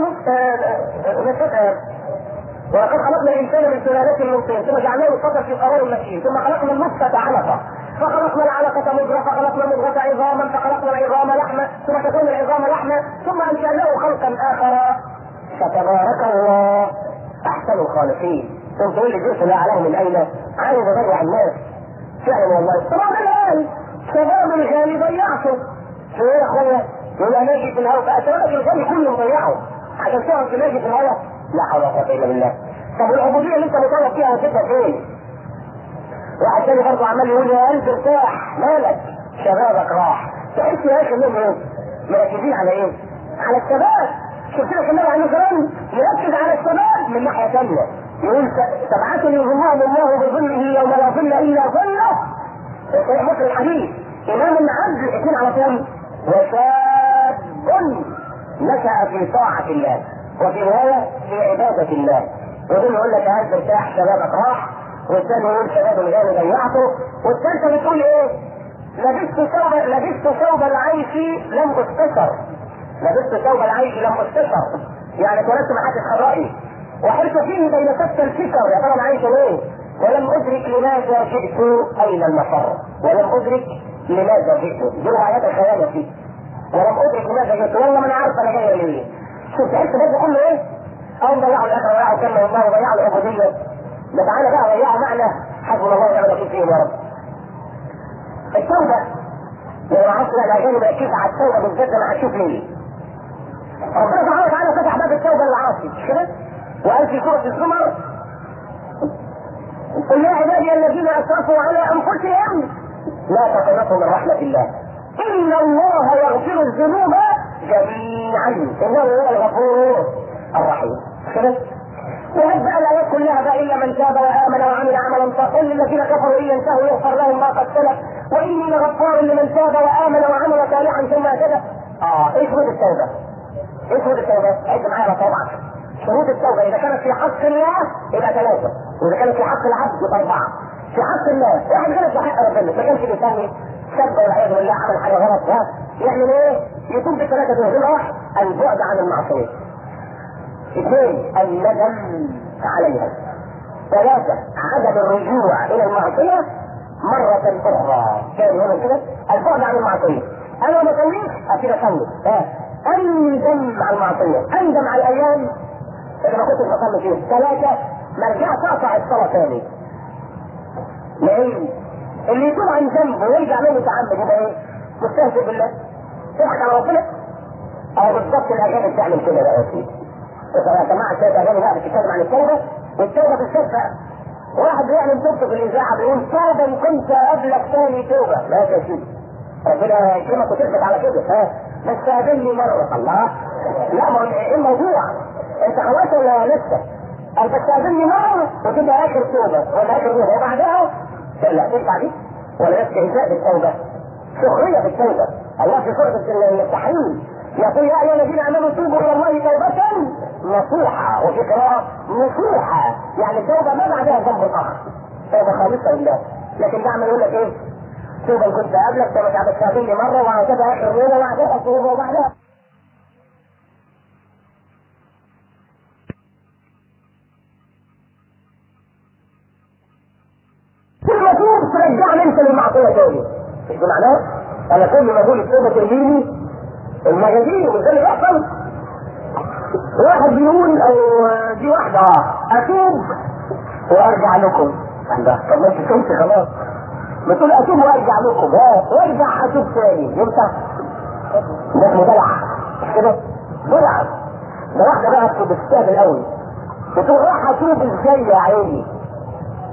نطفه ولقد خلقنا الانسان من سلاله من طين ثم جعلناه نطفه في قرار مكين ثم خلقنا النطفه علقه فخلقنا العلقة مضغة فخلقنا مضغة عظاما فخلقنا العظام لحما ثم تكون العظام لحما ثم أنشأناه خلقا آخر فتبارك الله أحسن الخالقين ثم تقول لي جئت لا أعلم من أين عايز أضيع الناس فعلا والله طبعا الآن شباب الغالي ضيعته شو يا أخويا يبقى ناجي في الهواء فأشبابك الغالي كله مضيعه عشان تقعد تناجي في الهواء لا حول ولا قوة إلا بالله طب والعبودية اللي أنت مطالب فيها هتبقى فين؟ واحد تاني برضه عمال يقول يا قلب ارتاح مالك شبابك راح تحس يا اخي انهم ايه؟ مركزين على ايه؟ على الشباب شفت لك النبي عليه السلام يركز على الشباب من ناحيه ثانيه يقول سبعة يظلهم الله بظله يوم لا ظل الا ظله صحيح مسلم الحديث امام عدل اثنين على طول وشاب نشأ في طاعة الله وفي رواية في عبادة الله ودول يقول لك هل ارتاح شبابك راح والثاني يقول شباب الغالي ضيعته والثالثة بتقول ايه؟ لبست ثوب لبست ثوب العيش لم استشر لبست ثوب العيش لم استشر يعني اتولدت ما حدش خرائي وحرت فيه بين شتى الفكر يا ترى العيش ليه؟ ولم ادرك لماذا جئت اين المفر ولم ادرك لماذا جئت دي روايات الخيال فيه ولم ادرك لماذا جئت والله ما انا عارف انا جاي ليه شوف تحس برضه كله ايه؟ او ضيعوا الاخره ضيعوا كلمه الله وضيعوا العبوديه ده تعالى بقى ضيعوا معنى حسبنا الله ونعم الوكيل فيهم يا رب. التوبة لو عرفت الاغاني مركزة على التوبة بالذات انا هشوف ليه. ربنا سبحانه وتعالى فتح باب التوبة للعاصي مش كده؟ وقال في سورة الزمر قل يا عبادي الذين اسرفوا على انفسهم لا تقنطوا من رحمة الله. إن الله يغفر الذنوب جميعا إنه هو الغفور الرحيم. كده؟ وهل بقى الايات كلها بقى الا من تاب وامن وعمل عملا صالحا للذين كفروا ان ينتهوا يغفر لهم ما قد سلف واني لغفار لمن تاب وامن وعمل صالحا ثم اهتدى اه ايه شروط التوبه؟ ايه شروط التوبه؟ عد معايا طبعا شروط التوبه اذا كانت في حق الله يبقى ثلاثه واذا كانت في حق العبد يبقى اربعه في حق الله واحد غلط في حق ربنا ما كانش بيسمي سب والعياذ بالله عمل حاجه غلط ها يعمل ايه؟ يكون في ثلاثه دول واحد البعد عن المعصيه اثنين الندم عليها ثلاثة عدم الرجوع إلى المعصية مرة أخرى كان هنا كده البعد عن المعصية أنا ما أصليش أكيد أصلي أندم على المعصية أندم على الأيام اللي ما كنتش بصلي فيها ثلاثة ما رجعت أقطع الصلاة تاني لأن اللي يتوب عن ذنبه ويرجع له متعمد يبقى إيه؟ مستهزئ بالله تضحك على ربنا أو بالضبط الأجانب بتعمل كده بقى يا سيدي يا جماعه شويه اغاني بقى بتتكلم عن التوبه والتوبه بالذات بقى واحد بيعمل توبته في الاذاعه بيقول توبه ان كنت قبلك ثاني توبه لا يا سيدي ربنا يكرمك وتثبت على كده ها بس قابلني مره الله لا ما ايه الموضوع انت خلاص ولا لسه قال بس قابلني مره وتبقى اخر توبه ولا اخر توبه وبعدها لا تنفع دي ولا استهزاء بالتوبه سخريه بالتوبه الله في سوره التحريم يقول يا ايها الذين امنوا توبوا الى الله توبه نصوحة وفي قراءة نصوحة يعني توبة ما بعدها ذنب آخر توبة خالصة لله لكن ده عمال يقول لك ايه توبة كنت قبلك توبة تعبت تقابلني مرة وهكذا آخر يوم وبعدها توبة وبعدها كل ما توب ترجعني انت للمعصية تاني مش بمعناه انا كل ما اقول التوبة ترميني المجازين وده اللي بيحصل واحد بيقول او دي واحدة اتوب وارجع لكم الله طب ما انت كنت خلاص بتقول اتوب وارجع لكم ها وارجع اتوب تاني ينفع ده اسمه دلع كده دلع ده واحدة بقى بتستهبل قوي بتقول راح اتوب ازاي يا عيني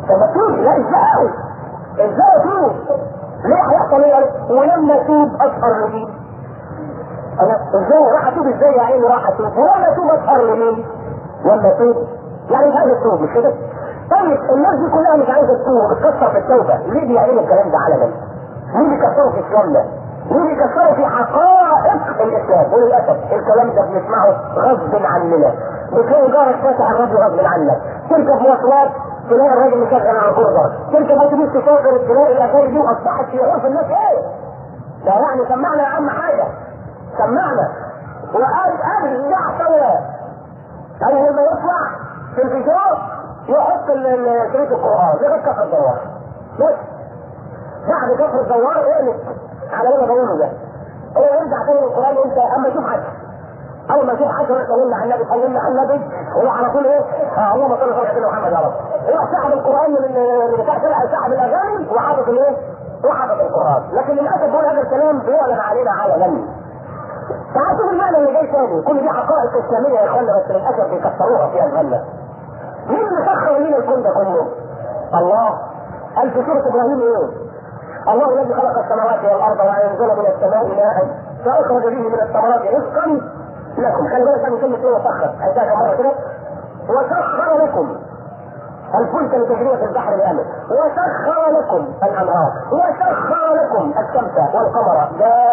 طب اتوب لا ازاي ازاي اتوب ليه هيحصل ايه ولما اتوب اسهر لمين انا ازاي راح اتوب ازاي يا عيني راح اتوب ولما اتوب اسهر لمين لما اتوب يعني مش عايز اتوب مش كده طيب الناس دي كلها مش عايزه تتوب بتكسر في التوبه ليه بيعملوا الكلام ده علنا؟ ليه بيكسروا في اسلامنا؟ ليه بيكسروا في حقائق الاسلام؟ وللاسف الكلام ده بنسمعه غصب عننا بتلاقي جارك فاتح الراديو غصب عنك تركب مواصلات تلاقي الراجل مشغل على الكوردر تركب اتوبيس تسافر تلاقي الاغاني دي واصبحت في عرف الناس ايه؟ ده يعني سمعنا يا عم حاجه سمعنا وقال قال يحصل انا لما يطلع في الفيديو يحط شريط القران لغايه كفر الدوار بس بعد كفر الدوار اقلب على اللي انا بقوله ده هو يرجع تاني للقران انت اما يشوف حد اول ما يشوف حد صلينا على النبي صلينا على النبي هو على طول ايه؟ اه اللهم صل على سيدنا محمد يا رب هو سحب القران من بتاع سحب الاغاني وحافظ الايه؟ وحافظ القران لكن للاسف بقول هذا الكلام بيعلن علينا علنا تعال شوف المعنى اللي جاي تاني كل دي حقائق اسلاميه يا اخوانا بس للاسف بيكسروها في اذهاننا مين اللي سخر لنا الكون ده كله؟ الله قال في سوره ابراهيم ايه؟ الله الذي خلق السماوات والارض وانزل من السماء ماء فاخرج به من الثمرات رزقا لكم خلي بالك من كلمه ايه وسخر هيتاجها مره كده وسخر لكم الفلك لتجري في البحر بأمر وسخر لكم الأنهار وسخر لكم الشمس والقمر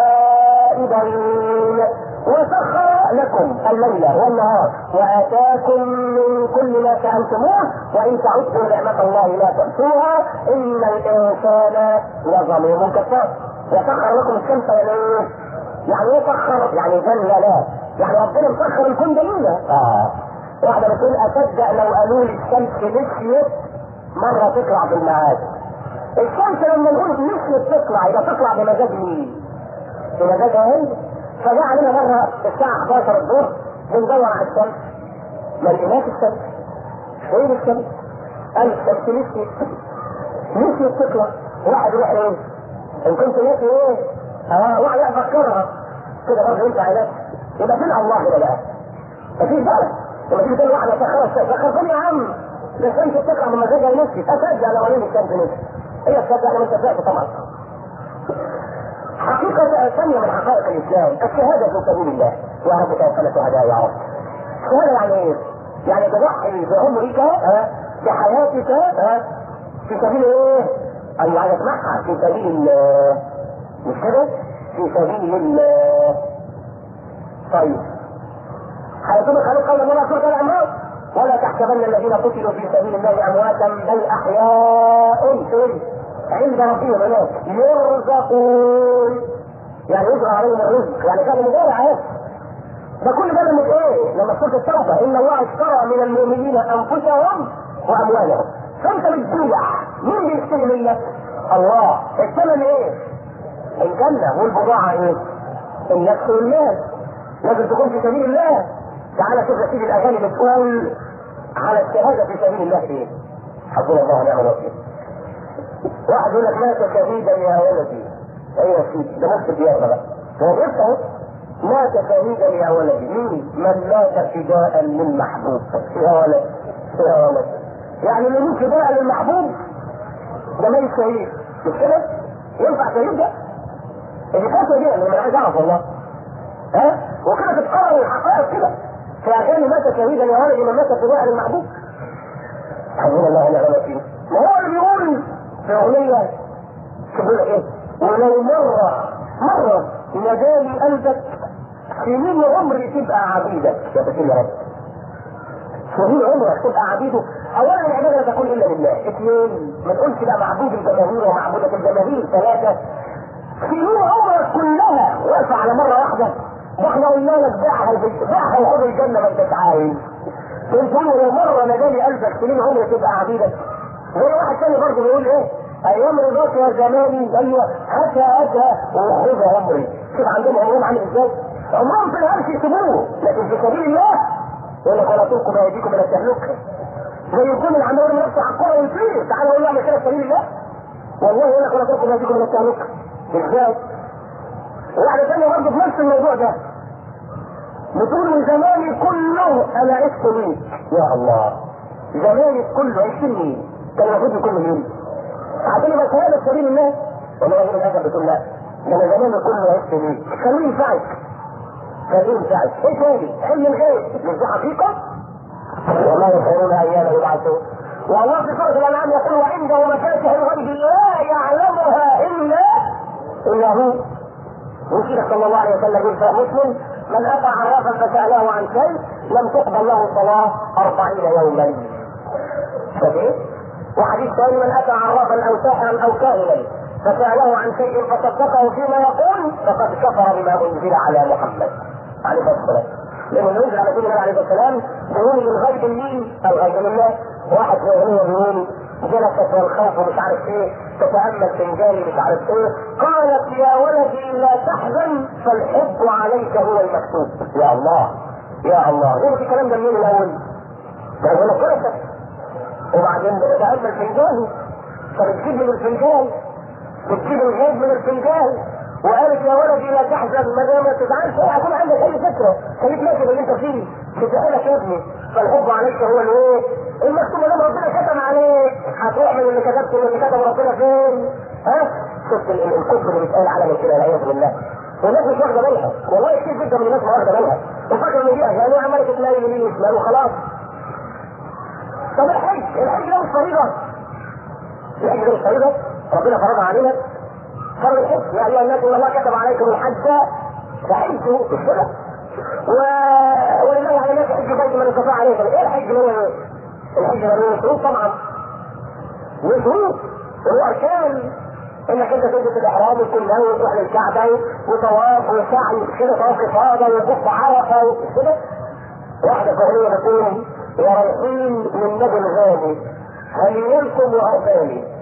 دائبين وسخر لكم الليل والنهار وآتاكم من كل ما سألتموه وإن تعدوا نعمة الله لا تحصوها إن الإنسان لظلوم كفار وسخر لكم الشمس والليل يعني ايه سخر؟ يعني ذلل يعني ربنا مسخر الكون ده لينا اه واحدة بتقول أصدق لو قالوا لي الشمس مشيت مرة تطلع بالميعاد. الشمس لما نقول مشيت تطلع يبقى تطلع بمزاج مين؟ بمزاجها هي؟ فجاء علينا مرة الساعة 11 الظهر بندور على الشمس ما لقيناش الشمس. فين الشمس؟ قال الشمس مشيت مشيت تطلع واحد يروح ايه؟ إن كنت ناسي ايه؟ اه واحد يفكرها كده برضه ينفع علاج يبقى فين الله كده بقى؟ مفيش بقى لما تيجي تقول واحد سخرت سخرتني يا عم ده الشمس بتطلع من مزاجها لنفسي اصدق لو قالوا لي الشمس نفسي هي تصدق انا مش صدقت طبعا حقيقة ثانية من حقائق الإسلام الشهادة في سبيل الله يا رب توفنا شهداء يا رب الشهادة يعني إيه؟ يعني تضحي بعمرك ها بحياتك ها في سبيل إيه؟ أيوة عايز أسمعها في سبيل مش كده؟ في سبيل الله طيب حيثما قالوا قول الله سورة الأمراض ولا تحسبن الذين قتلوا في سبيل الله أمواتا بل أحياء فين؟ عند ربهم هناك يرزقون يعني يجرى عليهم الرزق يعني كان مضارع اهو ده كل ده من ايه؟ لما سورة التوبة إن الله اشترى من المؤمنين أنفسهم وأموالهم فأنت بتبيع مين بيشتري منك؟ الله الثمن ايه؟ الجنة والبضاعة ايه؟ النفس والمال لازم تكون في سبيل الله تعالى شوف نتيجة الأغاني بتقول على الشهادة في سبيل الله ايه؟ حسبنا الله ونعم الوكيل. واحد يقول لك مات شهيدا يا ولدي. ايوه يا سيدي ده مفتي الديار بقى. هو بيفتح مات شهيدا يا ولدي مين؟ من مات فداء للمحبوب. يا ولد يا ولد. يعني اللي يموت فداء للمحبوب ده ميت شهيد. مش كده؟ ينفع شهيد ده؟ اللي كانت دي انا عايز اعرف والله. ها؟ وكده تتقرر الحقائق كده. في اغاني مات شهيدا يا ولدي من مات فداء للمحبوب. حسبنا الله ونعم الوكيل. ما هو اللي بيقول في اغنيه بيقول ايه؟ ولو مره مره نجالي قلبك سنين عمري تبقى عبيدك يا بشير يا رب. سنين عمرك تبقى عبيده اولا العباده لا تكون الا لله اثنين ما تقولش لا معبود الجماهير ومعبودة الجماهير ثلاثه سنين عمرك كلها واقفه على مره واحده واحنا قلنا لك باعها باعها وخد الجنه ما انت عايز تقول لو مره نجالي قلبك سنين عمري تبقى عبيدك زي واحد تاني برضه بيقول ايه ايام رضاك يا زماني ايوه اتى اتى وخذ عمري شوف عندهم عمرهم عامل ازاي عمرهم في الهرش يسيبوه لكن في سبيل الله يقول لك ولا تلقوا بايديكم الى التهلكه زي يكون العمال نفسه على الكوره ويطير تعالى قول له اعمل كده في سبيل الله والله يقول لك ولا تلقوا بايديكم الى التهلكه ازاي؟ واحده ثانيه برضه في نفس الموضوع ده بتقول زماني كله انا عشت ليك يا الله زماني كله عشت لي كان المفروض يكون مين؟ عشان يبقى شهاده سبيل الله والله غير الادب بتقول لا ده انا زمان كله عشت ليه؟ خليه ينفعك خليه ينفعك ايه تاني؟ علم الغيب مش دي حقيقه؟ وما يشعرون ايام يبعثون والله في سوره الانعام يقول وعنده مفاتح الغيب لا يعلمها الا الا هو وكده صلى الله عليه وسلم يقول في مسلم من اتى عرافا فساله عن شيء لم تقبل له صلاه أربعين يوما فايه؟ وحديث ثاني من اتى عرافا او ساحرا او كاهنا فساله عن شيء فصدقه فيما يقول فقد كفر بما انزل على محمد عليه الصلاه والسلام لانه ينزل على سيدنا عليه الصلاه والسلام بيقول الغيب مين؟ الغيب لله واحد في اغنيه بيقول جلست والخوف مش عارف ايه تتامل فنجاني مش عارف ايه قالت يا ولدي لا تحزن فالحب عليك هو المكتوب يا الله يا الله جبت الكلام ده منين الاول؟ ده يقول لك كده وبعدين بتتامل فنجاني فبتجيب من الفنجان بتجيب الغيب من الفنجان وقالت يا ولدي لا تحزن ما دام ما تزعلش هيكون عندك اي فكره خليك ماشي باللي انت فيه بتسالك يا ابني فالحب عليك هو الايه؟ المكتوب ما دام ربنا كتب عليك هتروح من اللي كتبته من اللي كتب ربنا فين؟ ها؟ شفت ال- الكفر اللي بيتقال على من كده والعياذ بالله والناس مش واخده بالها والله كتير جدا من الناس ما واخده بالها وفاكره ان دي يعني عماله تتلاقي يمين وشمال وخلاص طب الحج الحج ده مش فريضه الحج ده مش فريضه ربنا فرضها علينا فرض الحج يا ايها الناس ان الله كتب عليكم الحج فحجوا مش كده و... ولله على الناس حج بيت من استطاع عليه سبيلا. ايه الحج هو ايه؟ الحج ده له شروط طبعا وشروط وهو اركان انك انت تلبس الاحرام وتكون ناوي وتروح للكعبه وطواف وسعي كده طواف افاضه وكف عرفه وكده واحده فهميه بتقول يا رايحين من نبي الغالي هنيلكم وارضاني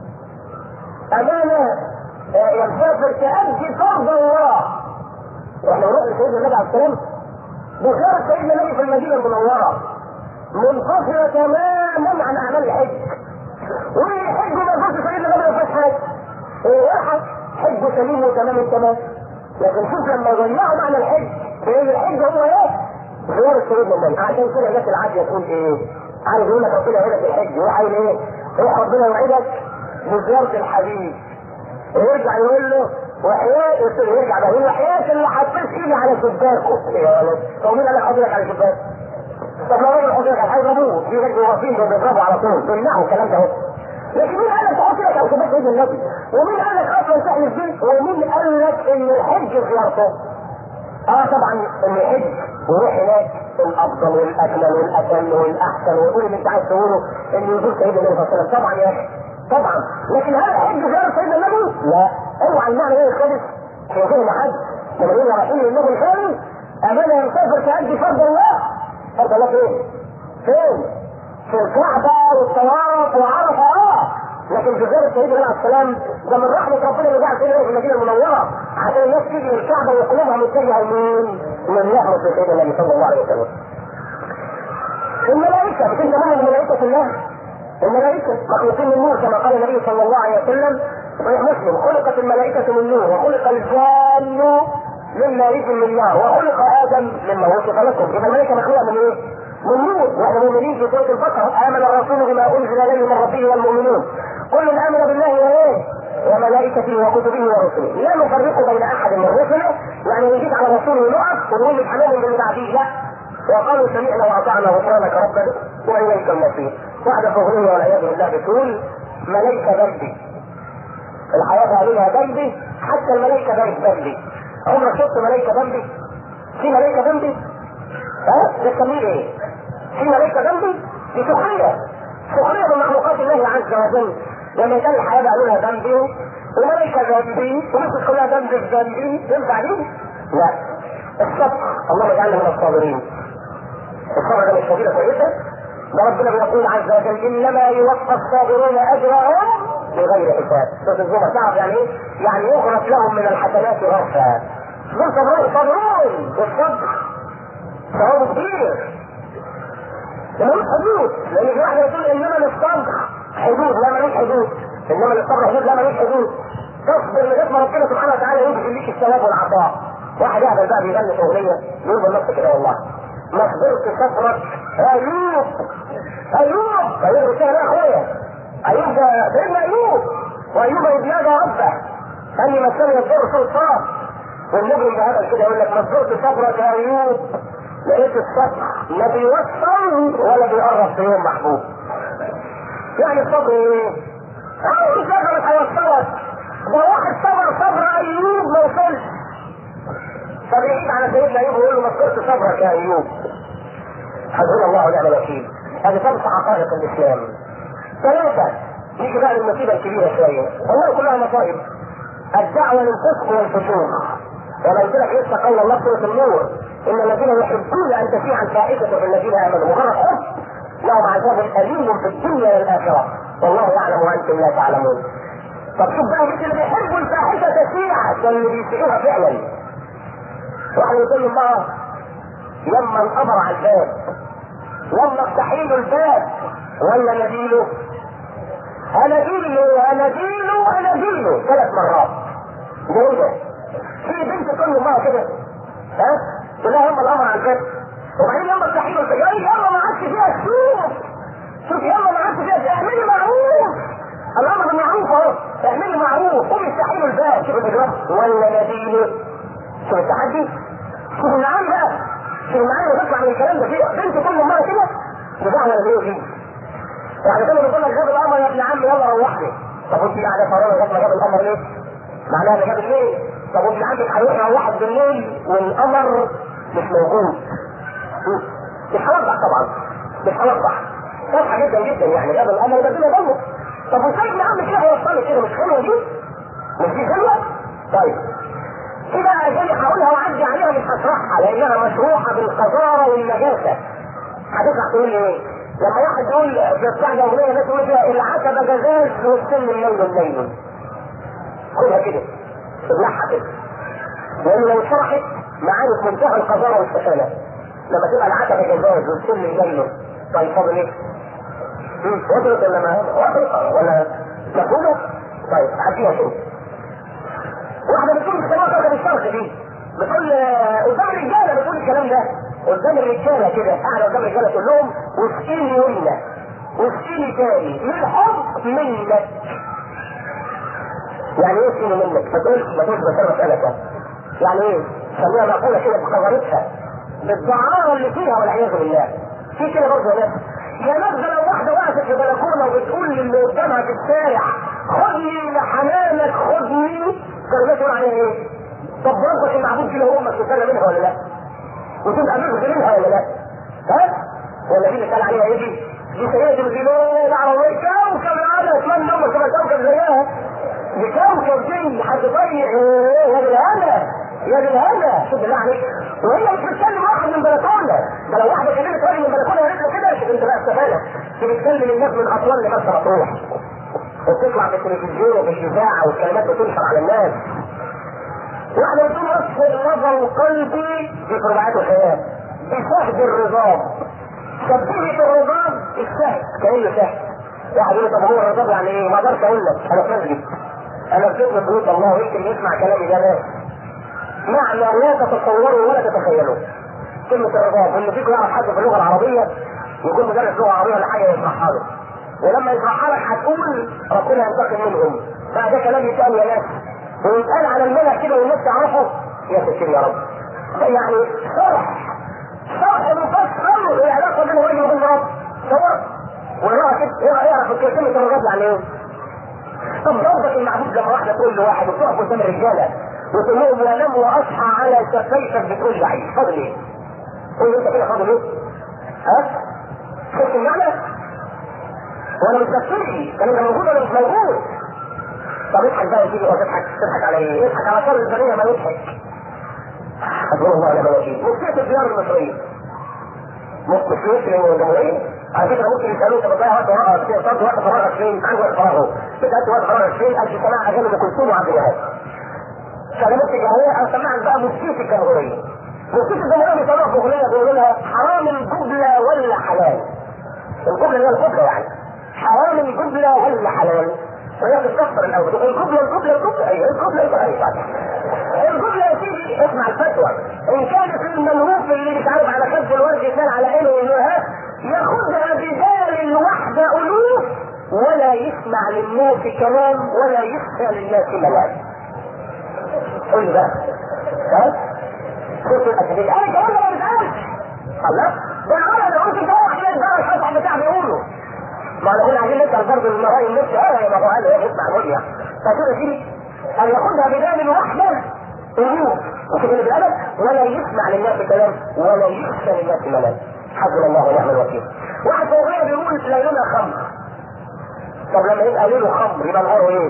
امانه آه، يسافر كأجل فرض الله واحنا نروح لسيدنا النبي عليه السلام بشارة سيدنا النبي في المدينة المنورة منفصلة تماما عن أعمال الحج والحج ما يخص سيدنا النبي ما فيهاش حاجة هو واحد حج سليم وتمام التمام لكن شوف لما ضيعوا معنى الحج بين الحج هو ايه؟ زيارة سيدنا النبي عشان كده الناس العادية تقول ايه؟ عايز يقول لك ربنا يوعدك الحج هو عايز ايه؟ روح ربنا يوعدك بزيارة الحبيب ويرجع يقول له وحياة يرجع بقى يقول له وحياة اللي حطيت ايدي على شباكه يا ولد طب مين قال لك حضرتك على شباك؟ طب لو راجل حضرتك هيضربوه في راجل واقفين بيضربوا على طول بيمنعوا الكلام ده اهو لكن مين قال لك تحط ايدك على شباك سيدنا النبي؟ ومين قال لك اصلا تحلف بيه؟ ومين قال لك ان الحج زيارته؟ اه طبعا ان الحج وروح هناك الافضل والاجمل والاتم والاحسن وكل اللي انت عايز تقوله ان يزور سيدنا النبي صلى الله عليه وسلم طبعا يا اخي طبعا لكن هل الحج زيارة سيدنا النبي؟ لا اوعى المعنى ايه الخالص مش فاهم حد لما يقول رايحين للنبي الخالي امانه يسافر كأجل فرض الله فرض الله فين؟ فين؟ في الكعبة والطواف وعرفة اه لكن في زيارة سيدنا عليه السلام ده من رحمة ربنا اللي جعل سيدنا في المدينة المنورة عشان الناس تيجي للكعبة وقلوبها متجهة لمين؟ من رحمة سيدنا النبي صلى الله عليه وسلم. الملائكة مش انت منهم ملائكة الله؟ الملائكة مخلوقين من نور كما قال النبي صلى الله عليه وسلم صحيح مسلم خلقت الملائكة من نور وخلق الجان من مارج من نار وخلق آدم مما وصف لكم إذا الملائكة مخلوقة من إيه؟ من نور واحنا مؤمنين في سورة البقرة آمن الرسول بما أنزل إليه من ربه والمؤمنون كل آمن بالله وإيه؟ وملائكته وكتبه ورسله لا نفرق بين أحد من رسله يعني نجيب على رسوله نقف ونقول مش هنؤمن باللي بعديه لا وقالوا سمعنا واطعنا غفرانك ربنا واليك المصير واحده فغريه والعياذ بالله بتقول ملائكه ذنبي الحياه عليها ذنبي حتى الملائكه بقت ذنبي عمرك شفت ملائكه ذنبي؟ في ملائكه ذنبي؟ ها؟ بتسميه ايه؟ في ملائكه ذنبي؟ دي سخريه سخريه من مخلوقات الله عز وجل لما كان الحياه قالوا لها ذنبي وملائكه ذنبي وناس كلها ذنب في ذنبي ينفع دي؟ لا الصبر اللهم اجعلنا من الصابرين الصبر ده مش فضيله كويسه ده ربنا بيقول عز وجل انما يوفى الصابرون اجرهم بغير حساب سوره الزمر تعرف يعني ايه؟ يعني يغرس لهم من الحسنات غرفا دول صابرون صابرون بالصبر ثواب كبير ملوش حدود لان في واحد يقول انما للصبر حدود لا ملوش حدود انما للصبر حدود لا ملوش حدود تصبر لغايه ما ربنا سبحانه وتعالى يجزي ليك الثواب والعطاء واحد يعمل بقى بيغني اغنيه يقول بالنص كده والله ما صبرت صبرك ايوب ايوب ايوب كده يا اخويا ايوب ده سيدنا ايوب وايوب اذ نادى ربه اني مسني الضر سلطان والمجرم بهذا كده يقول لك مزرت صبرك يا ايوب لقيت الصبر لا بيوصل ولا بيقرب في يوم محبوب يعني الصبر ايه؟ اه الصبر مش هيوصلك ده واحد صبر صبر ايوب ما وصلش فبيعيد على سيدنا ايوب ويقول له مزرت صبرك يا ايوب حسبنا الله ونعم الوكيل هذه خمس حقائق الاسلام ثلاثة نيجي بقى للمصيبة الكبيرة شوية والله كلها مصائب الدعوة للفسق والفسوق وانا قلت لك لسه قول الله في سورة النور ان الذين يحبون ان تشيع الفاحشة في الذين امنوا مجرد حب لهم عذاب اليم في الدنيا والاخرة والله يعلم وانتم لا تعلمون طب شوف بقى مثل اللي بيحبوا الفاحشة تشيع ده اللي بيشيعوها فعلا واحد يقول له الله لما انقبر على الباب لما افتحي له الباب ولا نديله اناديله اناديله اناديله ثلاث مرات ده ايه ده؟ في بنت كل مره كده ها تقول لها يلا الامر على الباب وبعدين يلا افتحي له الباب يلا ما عادش فيها شوف شوف يلا ما عادش فيها اعملي معروف الامر بالمعروف اهو اعملي معروف قومي افتحي له الباب شوف الاجراء ولا نديله شوف التحدي شوف المعاني بقى شوف المعاني اللي بتطلع من الكلام ده فيه بنت كل مره كده بدعوه نديله فيه يعني كانوا بيقول لك جاب الامر يا ابن عم يلا روحني طب وانت قاعده فراغ جاب جاب الامر ليه؟ معناها ان جاب الليل طب وابن عمك هيروح يروحك بالليل والقمر مش موجود مش هوضح طبعا مش هوضح واضحه جدا جدا يعني جاب الامر ده كده ضمه طب وازاي ابن عمك كده هيوصلك كده مش حلوه دي؟ مش دي حلوه؟ طيب كده اجي هقولها واعدي عليها مش هشرحها لانها مشروحه بالقذاره والنجاسه هتطلع تقول لي ايه؟ لما واحد يقول في بتاع اغنيه الناس يقول فيها العتبه جزاز والسن الليل الليل خدها كده ابلعها كده لان لو اتشرحت معاني في منتهى القذاره والسفاله لما تبقى العتبه جزاز والسن الليل طيب فاضل ايه؟ وصلت ولا ما وصلت ولا مفهومه؟ طيب عديها كده واحده بتقول السماء كوكب الشرق دي بتقول قدام الرجاله بتقول الكلام ده قدام الرجاله كده قاعده قدام الرجاله تقول لهم واسقيني يمنى واسقيني تاني من حب منك يعني ايه اسقيني منك؟ ما تقولش ما تقولش بس مسألة يعني ايه؟ خليها مقولة كده بقذرتها بالدعارة اللي فيها والعياذ بالله في كده برضه ناس يا ناس لو واحدة وقفت في بلكونة وبتقول للي قدامها في الشارع خدني لحنانك خدني كان تقول عليها ايه؟ طب ربك المعبود دي لو امك تسلم منها ولا لا؟ وتبقى مغزي منها ولا لا؟ ها؟ ولا دي اللي قال عليها ايه دي؟ دي سيدة الجنون العربية كوكب العالم اسمها نمر تبقى كوكب زيها دي كوكب دي هتضيع يا بالهنا يا بالهنا شوف بالله عليك وهي مش بتكلم واحد من بلكونه ده لو واحده كلمت راجل من بلكونه وقالت له كده شوف انت بقى استفاده دي بتكلم الناس من اطلال لمرسى مطروح وبتطلع في التلفزيون وفي الاذاعه والكلمات بتنشر على الناس واحدة بتقول اصفر نظر قلبي في قربعات الخيال بشهد الرضاب شبهت الرضاب الشهد كأنه شهد واحد يقول طب هو الرضاب يعني ايه؟ ما اقدرش اقول لك انا مسجد انا في خدمة بيوت الله ويمكن يسمع كلامي ده ناس معنى لا تتصوروا ولا تتخيلوا كلمة الرضاب ان فيكم يعرف حد في اللغة العربية يكون مدرس لغة عربية ولا حاجة يشرحها له ولما يشرحها لك هتقول ربنا ينتقم منهم فده كلام يتقال يا ناس ويتقال على الملأ كده والناس تعرفه يا ستير يا رب يعني شرح شرح مفصل العلاقه بين الرجل وبين الرب سواء ونقرا كده اقرا في كلمه الرجل يعني ايه؟ طب ربك المعبود لما واحده تقول لواحد وتقف قدام الرجاله وتقول لهم وانام واصحى على شفيفك بتقول لي عيش فاضل ايه؟ قول لي انت كده فاضل ايه؟ ها؟ شفت المعنى؟ وانا مش بفتري الكلام ده موجود ولا مش موجود؟ طب اضحك بقى تيجي وتضحك تضحك على ايه؟ اضحك على شر البريه ما يضحك. حسبنا الله ونعم الوكيل. مشكلة الديار المصرية. مشكلة الجمهورية على فكرة ممكن يسألوه انت بتضيع وقت فراغك فين؟ تقضي وقت فراغك فين؟ عندي وقت فراغه. بتقضي وقت فراغك فين؟ قد سماع اغاني ام كلثوم وعبد الوهاب. كلمات الجمهورية انا سمعت بقى موسيقى الجمهورية. موسيقى الجمهورية بيسموها في اغنية بيقولوا لها حرام الجبلة ولا حلال؟ الجبلة هي القبلة يعني. حرام الجبلة ولا حلال؟ وهي بتستغفر الاول تقول القبلة القبلة القبلة ايوه القبلة القبلة ايوه القبلة يا سيدي اسمع الفتوى ان كان في الملهوف اللي مش عارف على خد الورد يتنال على عينه ويقولها ياخدها بدال الوحدة الوف ولا يسمع للناس كلام ولا يخفى للناس ملام قول لي بقى ها؟ صوت الأسدين أنا كمان ما بتعرفش الله ده أنا أنا قلت ده واحد من بقى الشطح بتاع بيقوله ما أنا قلنا عايزين نسأل برضه المرايا النفس اه يا ما هو قال يسمع مريا فكده في أن ياخدها بدال واحدة قلوب وكده اللي بالأدب ولا يسمع للناس كلام ولا يخشى للناس ملام حسبنا الله ونعم الوكيل واحد فوقيه بيقول ليلنا خمر طب لما يبقى ليله خمر يبقى نهاره ايه؟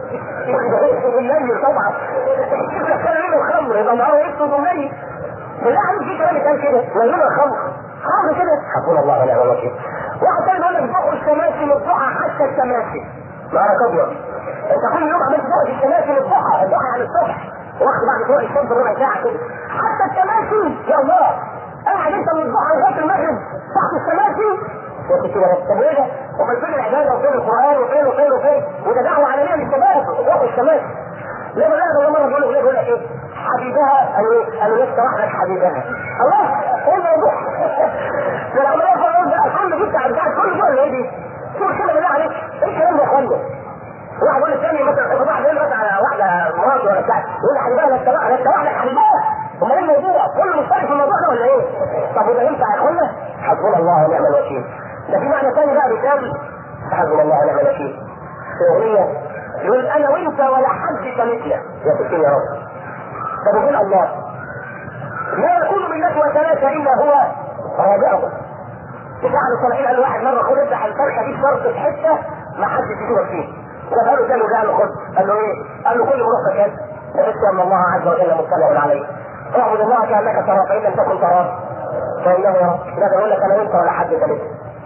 الليل طبعا كان ليله خمر يبقى نهاره اسود وميت بالله عليك في كلام كان كده ليلنا خمر خمر كده حسبنا الله ونعم الوكيل واحد تاني بيقول لك ضوء الشماسي للضحى حتى الشماسي نهارك ابيض انت كل يوم عملت ضوء الشماسي للضحى الضحى عن الصبح وقت بعد طلوع الشمس ربع ساعه كده حتى التماسي يا الله قاعد انت من الضحى لغايه المغرب تحت التماسي يا ستي يا طب ايه ده؟ ومن فين العباده وفين القران وفين وفين وفين وده دعوه علنيه للشباب روح الشمال لا لا ده مره بيقول لك بيقول لك ايه؟ حبيبها قالوا ايه؟ قالوا لسه واحده حبيبها الله ايه الموضوع؟ ده العمليه فاهم بقى كل دي بتاع بتاع كل دول ايه دي؟ شوف كده بالله عليك ايه الكلام ده يا اخوانا؟ واحد يقول الثاني مثلا واحد يقول مثلا على واحده مراد ولا بتاع يقول لي حبيبها لسه واحده لسه واحده حبيبها امال ايه الموضوع؟ كله مشترك في الموضوع ده ولا ايه؟ طب وده ينفع يا اخوانا؟ حسبنا الله ونعم الوكيل ده في معنى ثاني بقى بيتقال حسبنا الله ونعم الوكيل في اغنيه يقول انا وانت ولا حد كمثله يا ستي يا رب طب يقول الله لا يكون من نجوى ثلاثه الا هو رابعهم بتاع الصالحين قال واحد مره خد افتح الفرخه دي شرط في حته ما حدش يجيبك فيه فقالوا قال له قال له خد قال له ايه؟ قال له كل مروحك كده وبس ان الله عز وجل مطلع عليك اعبد الله كانك تراه فان لم تكن تراه فانه يراك لا بقول لك انا وانت ولا حد ثالث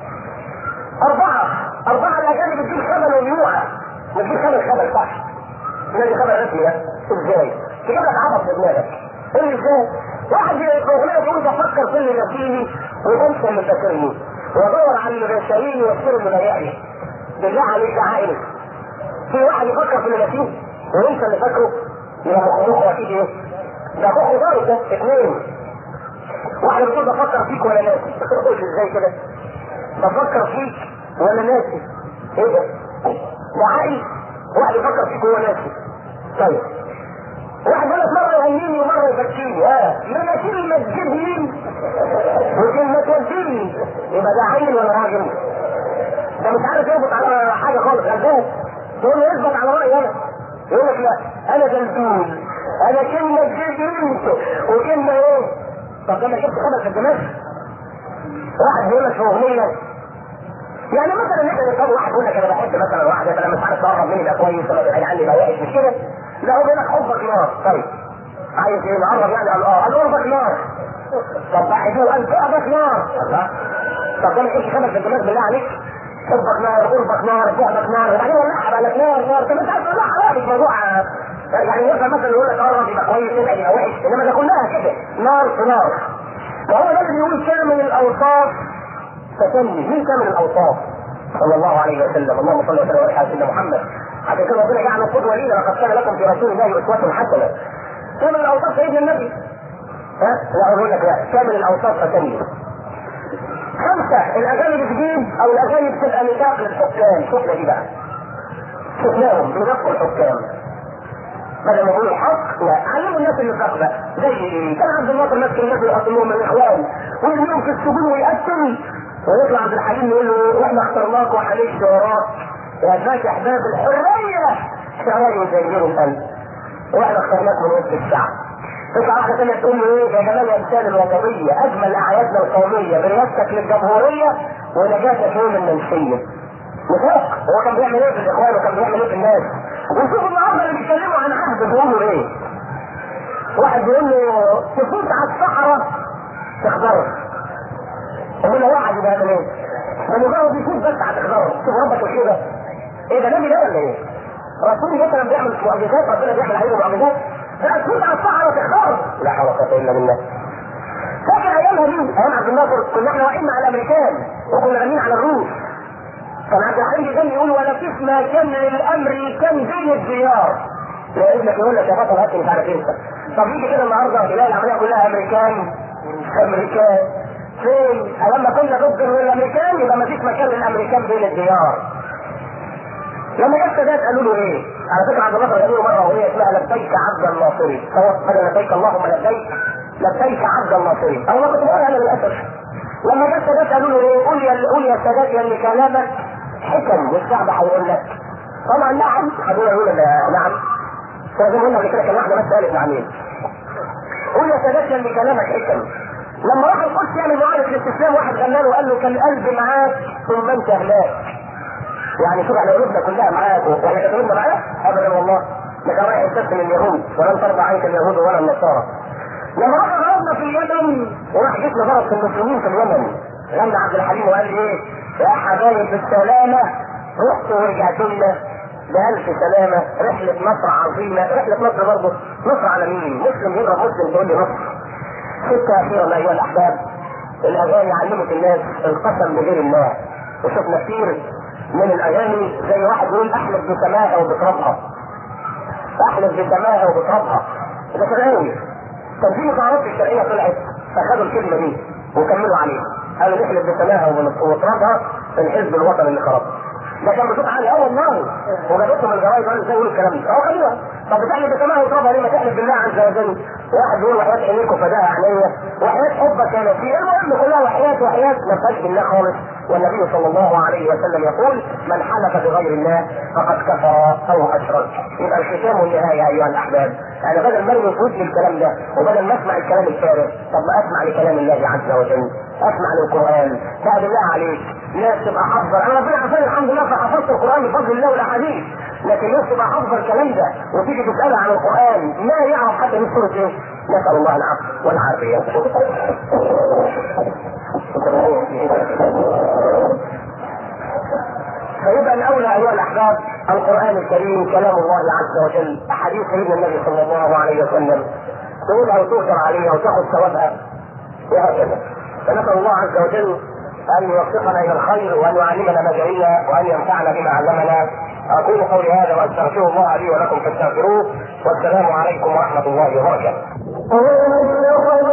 أربعة أربعة الأجانب بتجيب خبل وميوعة بتجيب خبل خبل صح دي خبل رسمي ده إزاي؟ تجيب لك عبط في دماغك قول لي إزاي؟ واحد في أغنية بيقول بفكر في اللي نسيني وبنسى اللي فاكرني وادور على اللي بيشتريني واكسر اللي بايعني بالله عليك يا عائل في واحد يفكر في اللي نسيه وينسى اللي فاكره يبقى مخه اكيد ايه؟ ده مخه ضارب ده اثنين واحدة بتقول بفكر فيك ولا ناسي تقول ازاي كده؟ بفكر فيك وانا ناسي ايه ده؟ ده عقل واحد يفكر فيك وهو ناسي طيب واحد يقول لك مره يهنيني ومره يبكيني اه ما كلمه تجيبني وكلمه توديني يبقى ده عيل ولا راجل؟ ده مش عارف يثبت على حاجه خالص غلبان تقول له يثبت على رايي انا يقول لك لا انا جلدون انا كلمه تجيبني وكلمه ايه؟ طب ده انا شفت خبر في الدماغ واحد بيقول لك في اغنيه يعني مثلا احنا نتفرج واحد يقول لك انا بحب مثلا واحده فانا مش عارف تقرب مني يبقى كويس ولا بعيد عني يبقى وحش مش كده؟ لا هو بيقول لك حبك نار طيب عايز ايه نقرب يعني قال اه قال قربك نار طب بعد كده قال بعدك نار الله طب ده ما فيش خمس في الدماغ بالله عليك حبك نار قربك نار بعدك نار وبعدين ولعها بقى لك نار نار طب انت عايز تولعها بقى مش موضوع يعني ينفع مثلا يقول لك قرب يبقى كويس يبقى يبقى وحش انما ده كلها كده نار في نار وهو ده اللي بيقول كامل الاوصاف تسمي مين كامل الاوصاف صلى الله عليه وسلم اللهم صل وسلم وبارك على سيدنا محمد عشان كده ربنا جعل قدوه لينا لقد كان لكم في رسول الله اسوه حسنه كامل الاوصاف سيدنا النبي ها لا اقول لك لا كامل الاوصاف تسمي خمسه الاغاني بتجيب او الاغاني بتبقى نطاق للحكام شوفنا دي بقى شفناهم بنفس الحكام بدل ما يقولوا الحق لا علموا الناس النفاق بقى زي ايه؟ كان عبد الناصر ماسك الناس يحط لهم من الاخوان ويرميهم في السجون ويقتل ويطلع عبد الحليم يقول له واحنا اخترناك وحليش وراك يا فاتح باب الحريه شعراء يزينهم انت واحنا اخترناك من وسط الشعب تطلع واحده ثانيه تقول له ايه يا جمال الامثال الوطنيه اجمل اعيادنا القوميه برياستك للجمهوريه ونجاتك يوم المنسيه نفاق هو كان بيعمل ايه في الاخوان وكان بيعمل ايه في الناس وشوف النهارده اللي بيتكلموا عن عهد بيقولوا ايه واحد بيقول له تفوت على الصحراء تخضر يقول له واحد يبقى يعمل ايه؟ فمجرد يفوت بس هتخضر شوف ربك كده ايه ده نبي ده ولا ايه؟ رسول مثلا بيعمل معجزات ربنا بيعمل عليه معجزات لا تفوت على الصحراء تخضر لا حول ولا قوه الا بالله فاكر ايامها دي ايام عبد الناصر كنا احنا واقفين مع الامريكان وكنا رامين على الروس كان عبد الحليم جاي يقول ولا تسمع كم للامريكان بين الديار لا ابنك يقول لك يا بطل هات مش عارف انت طب يجي كده النهارده تلاقي العمليه كلها امريكان امريكان فين؟ لما كنا ضد الامريكان يبقى ما فيش مكان للامريكان بين الديار لما جت السادات قالوا له ايه؟ على فكره عبد الناصر قالوا له مره وهي اسمها لبيك عبد الناصري هو بدل لبيك اللهم لبيك لبيك عبد الناصري انا ما كنت بقول انا للاسف لما جت السادات قالوا له ايه؟ قول يا قول يا سادات يا اللي كلامك حكم والشعب هيقول لك طبعا نعم هدول يقول نعم فزي ما قلنا قبل كده كان واحده بس قالت نعمين قول يا سادات يا اللي كلامك حكم لما راح القدس يعمل معارض الاستسلام واحد غنى له وقال له كان قلبي معاك ثم انت هناك يعني شوف احنا قلوبنا كلها معاك واحنا كانت قلوبنا معاك ابدا والله ده كان رايح يستسلم اليهود ولن ترضى عنك اليهود ولا النصارى لما راح غربنا في اليمن وراح جبنا ضرب في المسلمين في اليمن غنى عبد الحليم وقال لي ايه يا حبايب بالسلامه رحت ورجعت لنا بألف سلامة رحلة مصر عظيمة رحلة مصر برضه مصر على مين؟ مسلم يضرب مسلم تقول لي مصر ستة أخيرا أيها الأحباب الأغاني علمت الناس القسم بغير الله وشفنا كتير من الأغاني زي واحد يقول أحلف بسماها وبترابها أحلف بسماها وبترابها ده كلام كان في مقارنات الشرعية طلعت فخدوا الكلمة دي وكملوا عليها قالوا نحلف بسماها وبترابها في الحزب الوطني اللي خرج ده كان بصوت عالي اه والله وجابتهم الجرايد قالوا ازاي يقولوا الكلام ده اه خلوها طب بتحلف بسماها وترابها ليه ما تحلف بالله عز وجل واحد بيقول وحياة عينيك وفداها عينيا وحياة حبك يا نسير المهم كلها وحياة وحياة ما فيهاش بالله خالص والنبي صلى الله عليه وسلم يقول من حلف بغير الله فقد كفر او اشرك يبقى الختام والنهايه ايها الاحباب انا بدل ما ارمي في وجهي الكلام ده وبدل ما اسمع الكلام الفارغ طب ما اسمع لكلام الله عز وجل اسمع للقران بقى بالله عليك ناس تبقى حافظه انا ربنا عافاني الحمد لله فحفظت القران بفضل الله والاحاديث لكن ناس تبقى حافظه الكلام ده وتيجي تسالها عن القران ما يعرف حتى من سوره ايه نسال الله العفو والعافيه فيبقى الاولى ايها الاحباب القران الكريم كلام الله عز وجل احاديث سيدنا النبي صلى الله عليه وسلم تقولها وتؤثر عليها وتاخذ ثوابها وهكذا فنسال الله عز وجل ان يوفقنا الى الخير وان يعلمنا ما جهلنا وان ينفعنا بما علمنا اقول قولي هذا واستغفر الله لي ولكم فاستغفروه والسلام عليكم ورحمه الله وبركاته